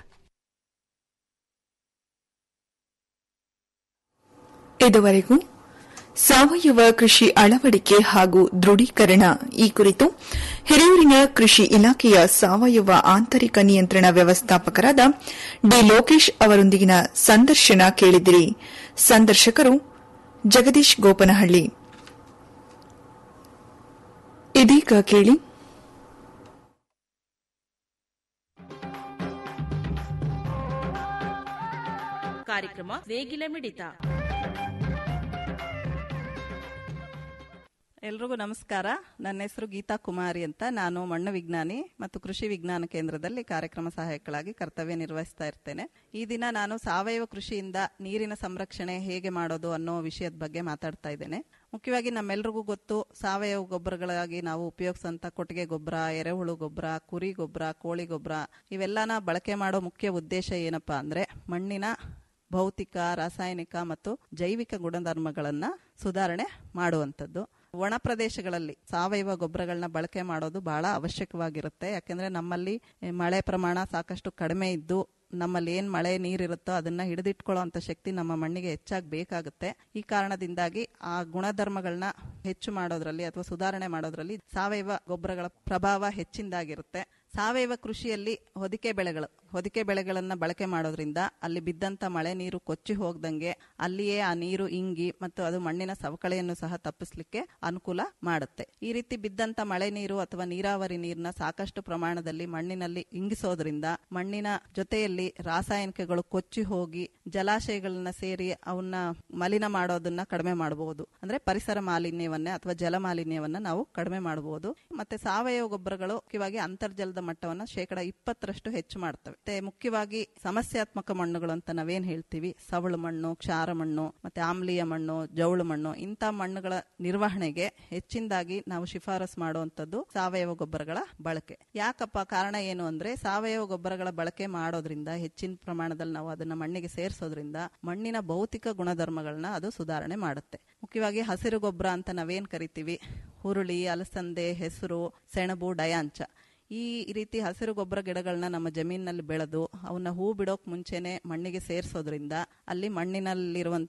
ಇದುವರೆಗೂ ಸಾವಯವ ಕೃಷಿ ಅಳವಡಿಕೆ ಹಾಗೂ ದೃಢೀಕರಣ ಈ ಕುರಿತು ಹಿರಿಯೂರಿನ ಕೃಷಿ ಇಲಾಖೆಯ ಸಾವಯವ ಆಂತರಿಕ ನಿಯಂತ್ರಣ ವ್ಯವಸ್ಥಾಪಕರಾದ ಡಿ ಲೋಕೇಶ್ ಅವರೊಂದಿಗಿನ ಸಂದರ್ಶನ ಕೇಳಿದಿರಿ ಸಂದರ್ಶಕರು ಜಗದೀಶ್ ಗೋಪನಹಳ್ಳಿ ಇದೀಗ ಕೇಳಿ ಕಾರ್ಯಕ್ರಮ ನೇಗಿಲ ಮಿಡಿತ ಎಲ್ರಿಗೂ ನಮಸ್ಕಾರ ನನ್ನ ಹೆಸರು ಗೀತಾ ಕುಮಾರಿ ಅಂತ ನಾನು ಮಣ್ಣು ವಿಜ್ಞಾನಿ ಮತ್ತು ಕೃಷಿ ವಿಜ್ಞಾನ ಕೇಂದ್ರದಲ್ಲಿ ಕಾರ್ಯಕ್ರಮ ಸಹಾಯಕಳಾಗಿ ಕರ್ತವ್ಯ ನಿರ್ವಹಿಸ್ತಾ ಇರ್ತೇನೆ ಈ ದಿನ ನಾನು ಸಾವಯವ ಕೃಷಿಯಿಂದ ನೀರಿನ ಸಂರಕ್ಷಣೆ ಹೇಗೆ ಮಾಡೋದು ಅನ್ನೋ ವಿಷಯದ ಬಗ್ಗೆ ಮಾತಾಡ್ತಾ ಇದ್ದೇನೆ ಮುಖ್ಯವಾಗಿ ನಮ್ಮೆಲ್ರಿಗೂ ಗೊತ್ತು ಸಾವಯವ ಗೊಬ್ಬರಗಳಾಗಿ ನಾವು ಉಪಯೋಗಿಸಂತ ಕೊಟ್ಟಿಗೆ ಗೊಬ್ಬರ ಎರೆಹುಳು ಗೊಬ್ಬರ ಕುರಿ ಗೊಬ್ಬರ ಕೋಳಿ ಗೊಬ್ಬರ ಇವೆಲ್ಲನ ಬಳಕೆ ಮಾಡೋ ಮುಖ್ಯ ಉದ್ದೇಶ ಏನಪ್ಪಾ ಅಂದ್ರೆ ಮಣ್ಣಿನ ಭೌತಿಕ ರಾಸಾಯನಿಕ ಮತ್ತು ಜೈವಿಕ ಗುಣಧರ್ಮಗಳನ್ನ ಸುಧಾರಣೆ ಮಾಡುವಂಥದ್ದು ಒಣ ಪ್ರದೇಶಗಳಲ್ಲಿ ಸಾವಯವ ಗೊಬ್ಬರಗಳನ್ನ ಬಳಕೆ ಮಾಡೋದು ಬಹಳ ಅವಶ್ಯಕವಾಗಿರುತ್ತೆ ಯಾಕೆಂದ್ರೆ ನಮ್ಮಲ್ಲಿ eh, ಮಳೆ ಪ್ರಮಾಣ ಸಾಕಷ್ಟು ಕಡಿಮೆ ಇದ್ದು ನಮ್ಮಲ್ಲಿ ಏನ್ ಮಳೆ ನೀರಿರುತ್ತೋ ಅದನ್ನ ಹಿಡಿದಿಟ್ಕೊಳ್ಳುವಂತ ಶಕ್ತಿ ನಮ್ಮ ಮಣ್ಣಿಗೆ ಹೆಚ್ಚಾಗಿ ಬೇಕಾಗುತ್ತೆ ಈ ಕಾರಣದಿಂದಾಗಿ ಆ ಗುಣಧರ್ಮಗಳನ್ನ ಹೆಚ್ಚು ಮಾಡೋದ್ರಲ್ಲಿ ಅಥವಾ ಸುಧಾರಣೆ ಮಾಡೋದ್ರಲ್ಲಿ ಸಾವಯವ ಗೊಬ್ಬರಗಳ ಪ್ರಭಾವ ಹೆಚ್ಚಿನದಾಗಿರುತ್ತೆ ಸಾವಯವ ಕೃಷಿಯಲ್ಲಿ ಹೊದಿಕೆ ಬೆಳೆಗಳು ಹೊದಿಕೆ ಬೆಳೆಗಳನ್ನ ಬಳಕೆ ಮಾಡೋದ್ರಿಂದ ಅಲ್ಲಿ ಬಿದ್ದಂತ ಮಳೆ ನೀರು ಕೊಚ್ಚಿ ಹೋಗ್ದಂಗೆ ಅಲ್ಲಿಯೇ ಆ ನೀರು ಇಂಗಿ ಮತ್ತು ಅದು ಮಣ್ಣಿನ ಸವಕಳಿಯನ್ನು ಸಹ ತಪ್ಪಿಸ್ಲಿಕ್ಕೆ ಅನುಕೂಲ ಮಾಡುತ್ತೆ ಈ ರೀತಿ ಬಿದ್ದಂತ ಮಳೆ ನೀರು ಅಥವಾ ನೀರಾವರಿ ನೀರನ್ನ ಸಾಕಷ್ಟು ಪ್ರಮಾಣದಲ್ಲಿ ಮಣ್ಣಿನಲ್ಲಿ ಇಂಗಿಸೋದ್ರಿಂದ ಮಣ್ಣಿನ ಜೊತೆಯಲ್ಲಿ ರಾಸಾಯನಿಕಗಳು ಕೊಚ್ಚಿ ಹೋಗಿ ಜಲಾಶಯಗಳನ್ನ ಸೇರಿ ಅವನ್ನ ಮಲಿನ ಮಾಡೋದನ್ನ ಕಡಿಮೆ ಮಾಡಬಹುದು ಅಂದ್ರೆ ಪರಿಸರ ಮಾಲಿನ್ಯವನ್ನೇ ಅಥವಾ ಜಲ ಮಾಲಿನ್ಯವನ್ನ ನಾವು ಕಡಿಮೆ ಮಾಡಬಹುದು ಮತ್ತೆ ಸಾವಯವ ಗೊಬ್ಬರಗಳು ಮುಖ್ಯವಾಗಿ ಅಂತರ್ಜಲದ ಮಟ್ಟವನ್ನ ಶೇಕಡ ಇಪ್ಪತ್ತರಷ್ಟು ಹೆಚ್ಚು ಮಾಡ್ತವೆ ಮತ್ತೆ ಮುಖ್ಯವಾಗಿ ಸಮಸ್ಯಾತ್ಮಕ ಮಣ್ಣುಗಳು ಅಂತ ನಾವೇನ್ ಹೇಳ್ತೀವಿ ಸವಳು ಮಣ್ಣು ಕ್ಷಾರ ಮಣ್ಣು ಮತ್ತೆ ಆಮ್ಲೀಯ ಮಣ್ಣು ಜೌಳು ಮಣ್ಣು ಇಂಥ ಮಣ್ಣುಗಳ ನಿರ್ವಹಣೆಗೆ ಹೆಚ್ಚಿನದಾಗಿ ನಾವು ಶಿಫಾರಸ್ ಮಾಡುವಂತದ್ದು ಸಾವಯವ ಗೊಬ್ಬರಗಳ ಬಳಕೆ ಯಾಕಪ್ಪ ಕಾರಣ ಏನು ಅಂದ್ರೆ ಸಾವಯವ ಗೊಬ್ಬರಗಳ ಬಳಕೆ ಮಾಡೋದ್ರಿಂದ ಹೆಚ್ಚಿನ ಪ್ರಮಾಣದಲ್ಲಿ ನಾವು ಅದನ್ನ ಮಣ್ಣಿಗೆ ಸೇರಿಸೋದ್ರಿಂದ ಮಣ್ಣಿನ ಭೌತಿಕ ಗುಣಧರ್ಮಗಳನ್ನ ಅದು ಸುಧಾರಣೆ ಮಾಡುತ್ತೆ ಮುಖ್ಯವಾಗಿ ಹಸಿರು ಗೊಬ್ಬರ ಅಂತ ನಾವೇನ್ ಕರಿತೀವಿ ಹುರುಳಿ ಅಲಸಂದೆ ಹೆಸರು ಸೆಣಬು ಡಯಾಂಚ ಈ ರೀತಿ ಹಸಿರು ಗೊಬ್ಬರ ಗಿಡಗಳನ್ನ ನಮ್ಮ ಜಮೀನಿನಲ್ಲಿ ಬೆಳೆದು ಅವನ್ನ ಹೂ ಬಿಡೋಕ್ ಮುಂಚೆನೆ ಮಣ್ಣಿಗೆ ಸೇರಿಸೋದ್ರಿಂದ ಅಲ್ಲಿ ಮಣ್ಣಿನಲ್ಲಿರುವಂತ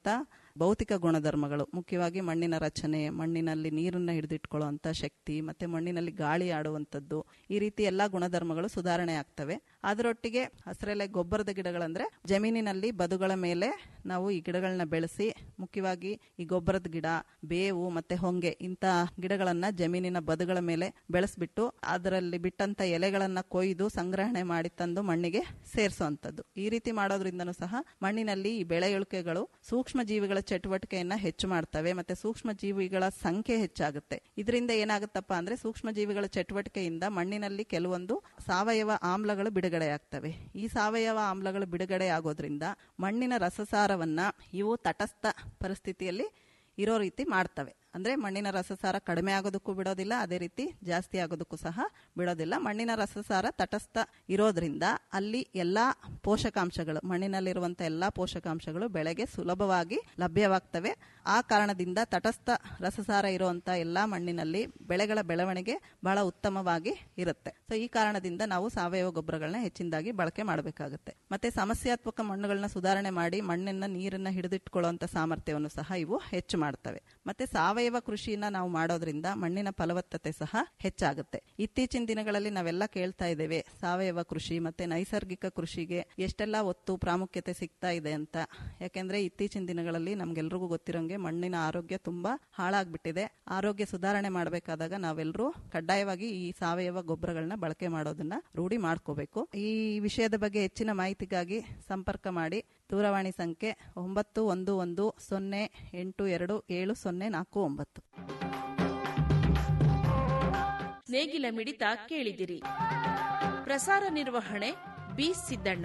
ಭೌತಿಕ ಗುಣಧರ್ಮಗಳು ಮುಖ್ಯವಾಗಿ ಮಣ್ಣಿನ ರಚನೆ ಮಣ್ಣಿನಲ್ಲಿ ನೀರನ್ನ ಹಿಡಿದಿಟ್ಕೊಳ್ಳುವಂತ ಶಕ್ತಿ ಮತ್ತೆ ಮಣ್ಣಿನಲ್ಲಿ ಗಾಳಿ ಆಡುವಂಥದ್ದು ಈ ರೀತಿ ಎಲ್ಲಾ ಗುಣಧರ್ಮಗಳು ಸುಧಾರಣೆ ಆಗ್ತವೆ ಅದರೊಟ್ಟಿಗೆ ಹಸಿರೆಲೆ ಗೊಬ್ಬರದ ಗಿಡಗಳಂದ್ರೆ ಜಮೀನಿನಲ್ಲಿ ಬದುಗಳ ಮೇಲೆ ನಾವು ಈ ಗಿಡಗಳನ್ನ ಬೆಳೆಸಿ ಮುಖ್ಯವಾಗಿ ಈ ಗೊಬ್ಬರದ ಗಿಡ ಬೇವು ಮತ್ತೆ ಹೊಂಗೆ ಇಂಥ ಗಿಡಗಳನ್ನ ಜಮೀನಿನ ಬದುಗಳ ಮೇಲೆ ಬೆಳೆಸ್ಬಿಟ್ಟು ಅದರಲ್ಲಿ ಬಿಟ್ಟಂತ ಎಲೆಗಳನ್ನ ಕೊಯ್ದು ಸಂಗ್ರಹಣೆ ಮಾಡಿ ತಂದು ಮಣ್ಣಿಗೆ ಸೇರಿಸುವಂತದ್ದು ಈ ರೀತಿ ಮಾಡೋದ್ರಿಂದನೂ ಸಹ ಮಣ್ಣಿನಲ್ಲಿ ಈ ಬೆಳೆ ಇಳುಕೆಗಳು ಸೂಕ್ಷ್ಮ ಜೀವಿಗಳ ಚಟುವಟಿಕೆಯನ್ನ ಹೆಚ್ಚು ಮಾಡ್ತವೆ ಮತ್ತೆ ಸೂಕ್ಷ್ಮ ಜೀವಿಗಳ ಸಂಖ್ಯೆ ಹೆಚ್ಚಾಗುತ್ತೆ ಇದರಿಂದ ಏನಾಗುತ್ತಪ್ಪ ಅಂದ್ರೆ ಸೂಕ್ಷ್ಮ ಜೀವಿಗಳ ಚಟುವಟಿಕೆಯಿಂದ ಮಣ್ಣಿನಲ್ಲಿ ಕೆಲವೊಂದು ಸಾವಯವ ಆಮ್ಲಗಳು ಬಿಡುಗಡೆ ಆಗ್ತವೆ ಈ ಸಾವಯವ ಆಮ್ಲಗಳು ಬಿಡುಗಡೆ ಆಗೋದ್ರಿಂದ ಮಣ್ಣಿನ ರಸಸಾರವನ್ನ ಇವು ತಟಸ್ಥ ಪರಿಸ್ಥಿತಿಯಲ್ಲಿ ಇರೋ ರೀತಿ ಮಾಡ್ತವೆ ಅಂದ್ರೆ ಮಣ್ಣಿನ ರಸಸಾರ ಕಡಿಮೆ ಆಗೋದಕ್ಕೂ ಬಿಡೋದಿಲ್ಲ ಅದೇ ರೀತಿ ಜಾಸ್ತಿ ಆಗೋದಕ್ಕೂ ಸಹ ಬಿಡೋದಿಲ್ಲ ಮಣ್ಣಿನ ರಸಸಾರ ತಟಸ್ಥ ಇರೋದ್ರಿಂದ ಅಲ್ಲಿ ಎಲ್ಲಾ ಪೋಷಕಾಂಶಗಳು ಮಣ್ಣಿನಲ್ಲಿರುವಂತಹ ಎಲ್ಲಾ ಪೋಷಕಾಂಶಗಳು ಬೆಳೆಗೆ ಸುಲಭವಾಗಿ ಲಭ್ಯವಾಗ್ತವೆ ಆ ಕಾರಣದಿಂದ ತಟಸ್ಥ ರಸಸಾರ ಇರುವಂತಹ ಎಲ್ಲಾ ಮಣ್ಣಿನಲ್ಲಿ ಬೆಳೆಗಳ ಬೆಳವಣಿಗೆ ಬಹಳ ಉತ್ತಮವಾಗಿ ಇರುತ್ತೆ ಸೊ ಈ ಕಾರಣದಿಂದ ನಾವು ಸಾವಯವ ಗೊಬ್ಬರಗಳನ್ನ ಹೆಚ್ಚಿನದಾಗಿ ಬಳಕೆ ಮಾಡಬೇಕಾಗುತ್ತೆ ಮತ್ತೆ ಸಮಸ್ಯಾತ್ಮಕ ಮಣ್ಣುಗಳನ್ನ ಸುಧಾರಣೆ ಮಾಡಿ ಮಣ್ಣನ್ನ ನೀರನ್ನ ಹಿಡಿದಿಟ್ಕೊಳ್ಳುವಂತ ಸಾಮರ್ಥ್ಯವನ್ನು ಸಹ ಇವು ಹೆಚ್ಚು ಮಾಡ್ತವೆ ಮತ್ತೆ ಸಾವಯವ ಕೃಷಿಯನ್ನ ನಾವು ಮಾಡೋದ್ರಿಂದ ಮಣ್ಣಿನ ಫಲವತ್ತತೆ ಸಹ ಹೆಚ್ಚಾಗುತ್ತೆ ಇತ್ತೀಚಿನ ದಿನಗಳಲ್ಲಿ ನಾವೆಲ್ಲ ಕೇಳ್ತಾ ಇದ್ದೇವೆ ಸಾವಯವ ಕೃಷಿ ಮತ್ತೆ ನೈಸರ್ಗಿಕ ಕೃಷಿಗೆ ಎಷ್ಟೆಲ್ಲ ಒತ್ತು ಪ್ರಾಮುಖ್ಯತೆ ಸಿಗ್ತಾ ಇದೆ ಅಂತ ಯಾಕೆಂದ್ರೆ ಇತ್ತೀಚಿನ ದಿನಗಳಲ್ಲಿ ನಮ್ಗೆಲ್ರಿಗೂ ಗೊತ್ತಿರೋಂಗೆ ಮಣ್ಣಿನ ಆರೋಗ್ಯ ತುಂಬಾ ಹಾಳಾಗ್ಬಿಟ್ಟಿದೆ ಆರೋಗ್ಯ ಸುಧಾರಣೆ ಮಾಡಬೇಕಾದಾಗ ನಾವೆಲ್ಲರೂ ಕಡ್ಡಾಯವಾಗಿ ಈ ಸಾವಯವ ಗೊಬ್ಬರಗಳನ್ನ ಬಳಕೆ ಮಾಡೋದನ್ನ ರೂಢಿ ಮಾಡ್ಕೋಬೇಕು ಈ ವಿಷಯದ ಬಗ್ಗೆ ಹೆಚ್ಚಿನ ಮಾಹಿತಿಗಾಗಿ ಸಂಪರ್ಕ ಮಾಡಿ ದೂರವಾಣಿ ಸಂಖ್ಯೆ ಒಂಬತ್ತು ಒಂದು ಒಂದು ಸೊನ್ನೆ ಎಂಟು ಎರಡು ಏಳು ಸೊನ್ನೆ ನಾಲ್ಕು ಒಂಬತ್ತು ನೇಗಿಲ ಮಿಡಿತ ಕೇಳಿದಿರಿ ಪ್ರಸಾರ ನಿರ್ವಹಣೆ ಬಿ ಸಿದ್ದಣ್ಣ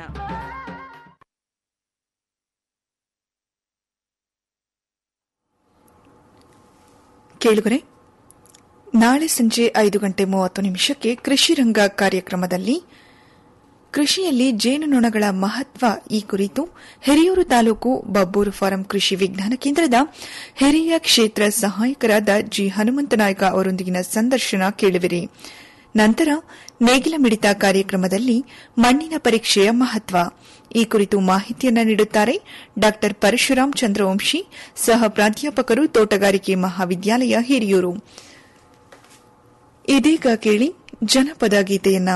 ಕೇಳುಗರೆ ನಾಳೆ ಸಂಜೆ ಐದು ಗಂಟೆ ಮೂವತ್ತು ನಿಮಿಷಕ್ಕೆ ಕೃಷಿ ರಂಗ ಕಾರ್ಯಕ್ರಮದಲ್ಲಿ ಕೃಷಿಯಲ್ಲಿ ಜೇನುನೊಣಗಳ ಮಹತ್ವ ಈ ಕುರಿತು ಹಿರಿಯೂರು ತಾಲೂಕು ಬಬ್ಬೂರು ಫಾರಂ ಕೃಷಿ ವಿಜ್ಞಾನ ಕೇಂದ್ರದ ಹಿರಿಯ ಕ್ಷೇತ್ರ ಸಹಾಯಕರಾದ ಜಿ ಹನುಮಂತನಾಯ್ಕ ಅವರೊಂದಿಗಿನ ಸಂದರ್ಶನ ಕೇಳುವಿರಿ ನಂತರ ನೇಗಿಲ ಮಿಡಿತ ಕಾರ್ಯಕ್ರಮದಲ್ಲಿ ಮಣ್ಣಿನ ಪರೀಕ್ಷೆಯ ಮಹತ್ವ ಈ ಕುರಿತು ಮಾಹಿತಿಯನ್ನು ನೀಡುತ್ತಾರೆ ಡಾ ಪರಶುರಾಮ್ ಚಂದ್ರವಂಶಿ ಸಹ ಪ್ರಾಧ್ಯಾಪಕರು ತೋಟಗಾರಿಕೆ ಮಹಾವಿದ್ಯಾಲಯ ಹಿರಿಯೂರು ಇದೀಗ ಕೇಳಿ ಜನಪದ ಗೀತೆಯನ್ನ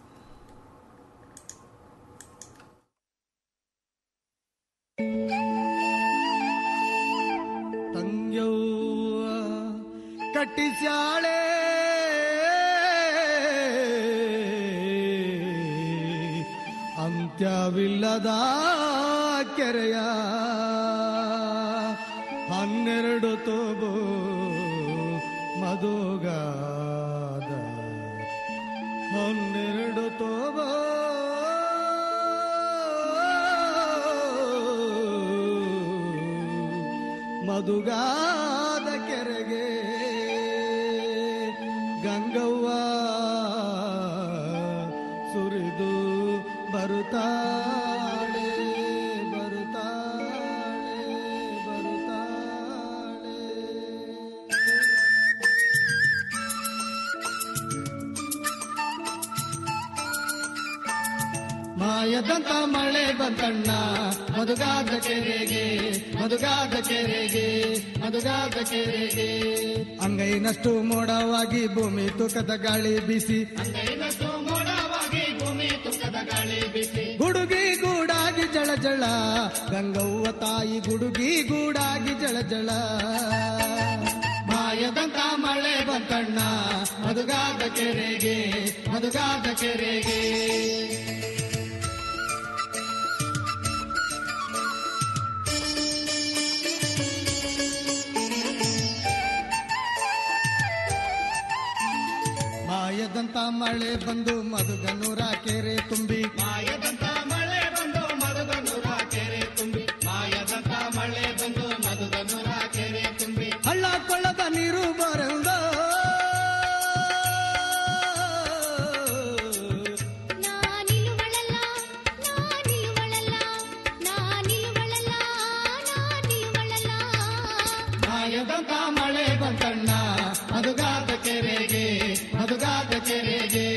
ತಂಗ್ಯವ್ವ ಕಟ್ಟಿಸ್ಯಾಳೆ ಅಂತ್ಯವಿಲ್ಲದ ಕೆರೆಯ ಹನ್ನೆರಡು ತೋಬು ಮಧುಗಾದ ಹನ್ನೆರಡು ತೋಬೋ ಮಧುಗಾದ ಕೆರೆಗೆ ಗಂಗವ್ವ ಸುರಿದು ಬರುತ್ತಾಳೆ ಬರುತ್ತಾಳೆ ಬರುತ್ತಾಳೆ ಮಾಯದಂತ ಮಳೆ ಬಂತಣ್ಣ ಮಧುಗಾದ ಕೆರೆಗೆ ಮಧುಗಾದ ಕೆರೆಗೆ ಮಧುಗಾದ ಕೆರೆಗೆ ಅಂಗೈನಷ್ಟು ಮೋಡವಾಗಿ ಭೂಮಿ ತೂಕದ ಗಾಳಿ ಬೀಸಿ ಅಂಗೈನಷ್ಟು ಮೋಡವಾಗಿ ಭೂಮಿ ತೂಕದ ಗಾಳಿ ಬೀಸಿ ಗುಡುಗಿ ಗೂಡಾಗಿ ಜಳ ಜಳ ಗಂಗವ್ವ ತಾಯಿ ಗುಡುಗಿ ಗೂಡಾಗಿ ಜಳ ಜಳ ಮಾಯದಂತ ಮಳೆ ಬಂತಣ್ಣ ಮಧುಗಾದ ಕೆರೆಗೆ ಮಧುಗಾದ ಕೆರೆಗೆ ಮಾಯದಂತ ಮಳೆ ಬಂದು ಮಧುಗನೂರ ಕೆರೆ ತುಂಬಿ ಮಾಯದಂತ ಮಳೆ ಬಂದು ಮಧುಗನೂರ ಕೆರೆ ತುಂಬಿ ಮಾಯದಂತ ಮಳೆ ಬಂದು ಮಧುಗನೂರ ಕೆರೆ ತುಂಬಿ ಹಳ್ಳ ಕೊಳ್ಳದ ನೀರು ಬರಂದ ಮಾಯದಂತ ಮಳೆ ಬಂತಣ್ಣ ಮಧುಗಾದ ಕೆರೆಗೆ ಮಧುಗಾದ ಕೆರೆಗೆ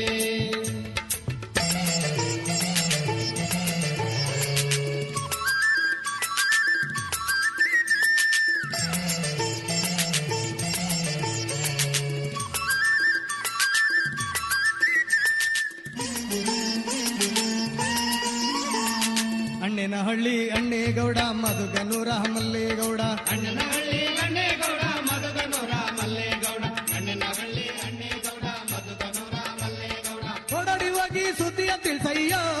ಅಣ್ಣನಹಳ್ಳಿ ಅಣ್ಣೇಗೌಡ ಮಧುಗನೂರ ಮಲ್ಲೇಗೌಡ ಅಣ್ಣನಹಳ್ಳಿ ಅಣ್ಣೇಗೌಡ ಮಧುಗನೂರ ಮಲ್ಲೇಗೌಡ ಅಣ್ಣನಹಳ್ಳಿ ಅಣ್ಣೇಗೌಡ ಮಧುಗನೂರ ಮಲ್ಲೇಗೌಡ ಓಡಾಡಿ ಹೋಗಿ ಸುದ್ದಿಯ ತಿಳಿಸಯ್ಯ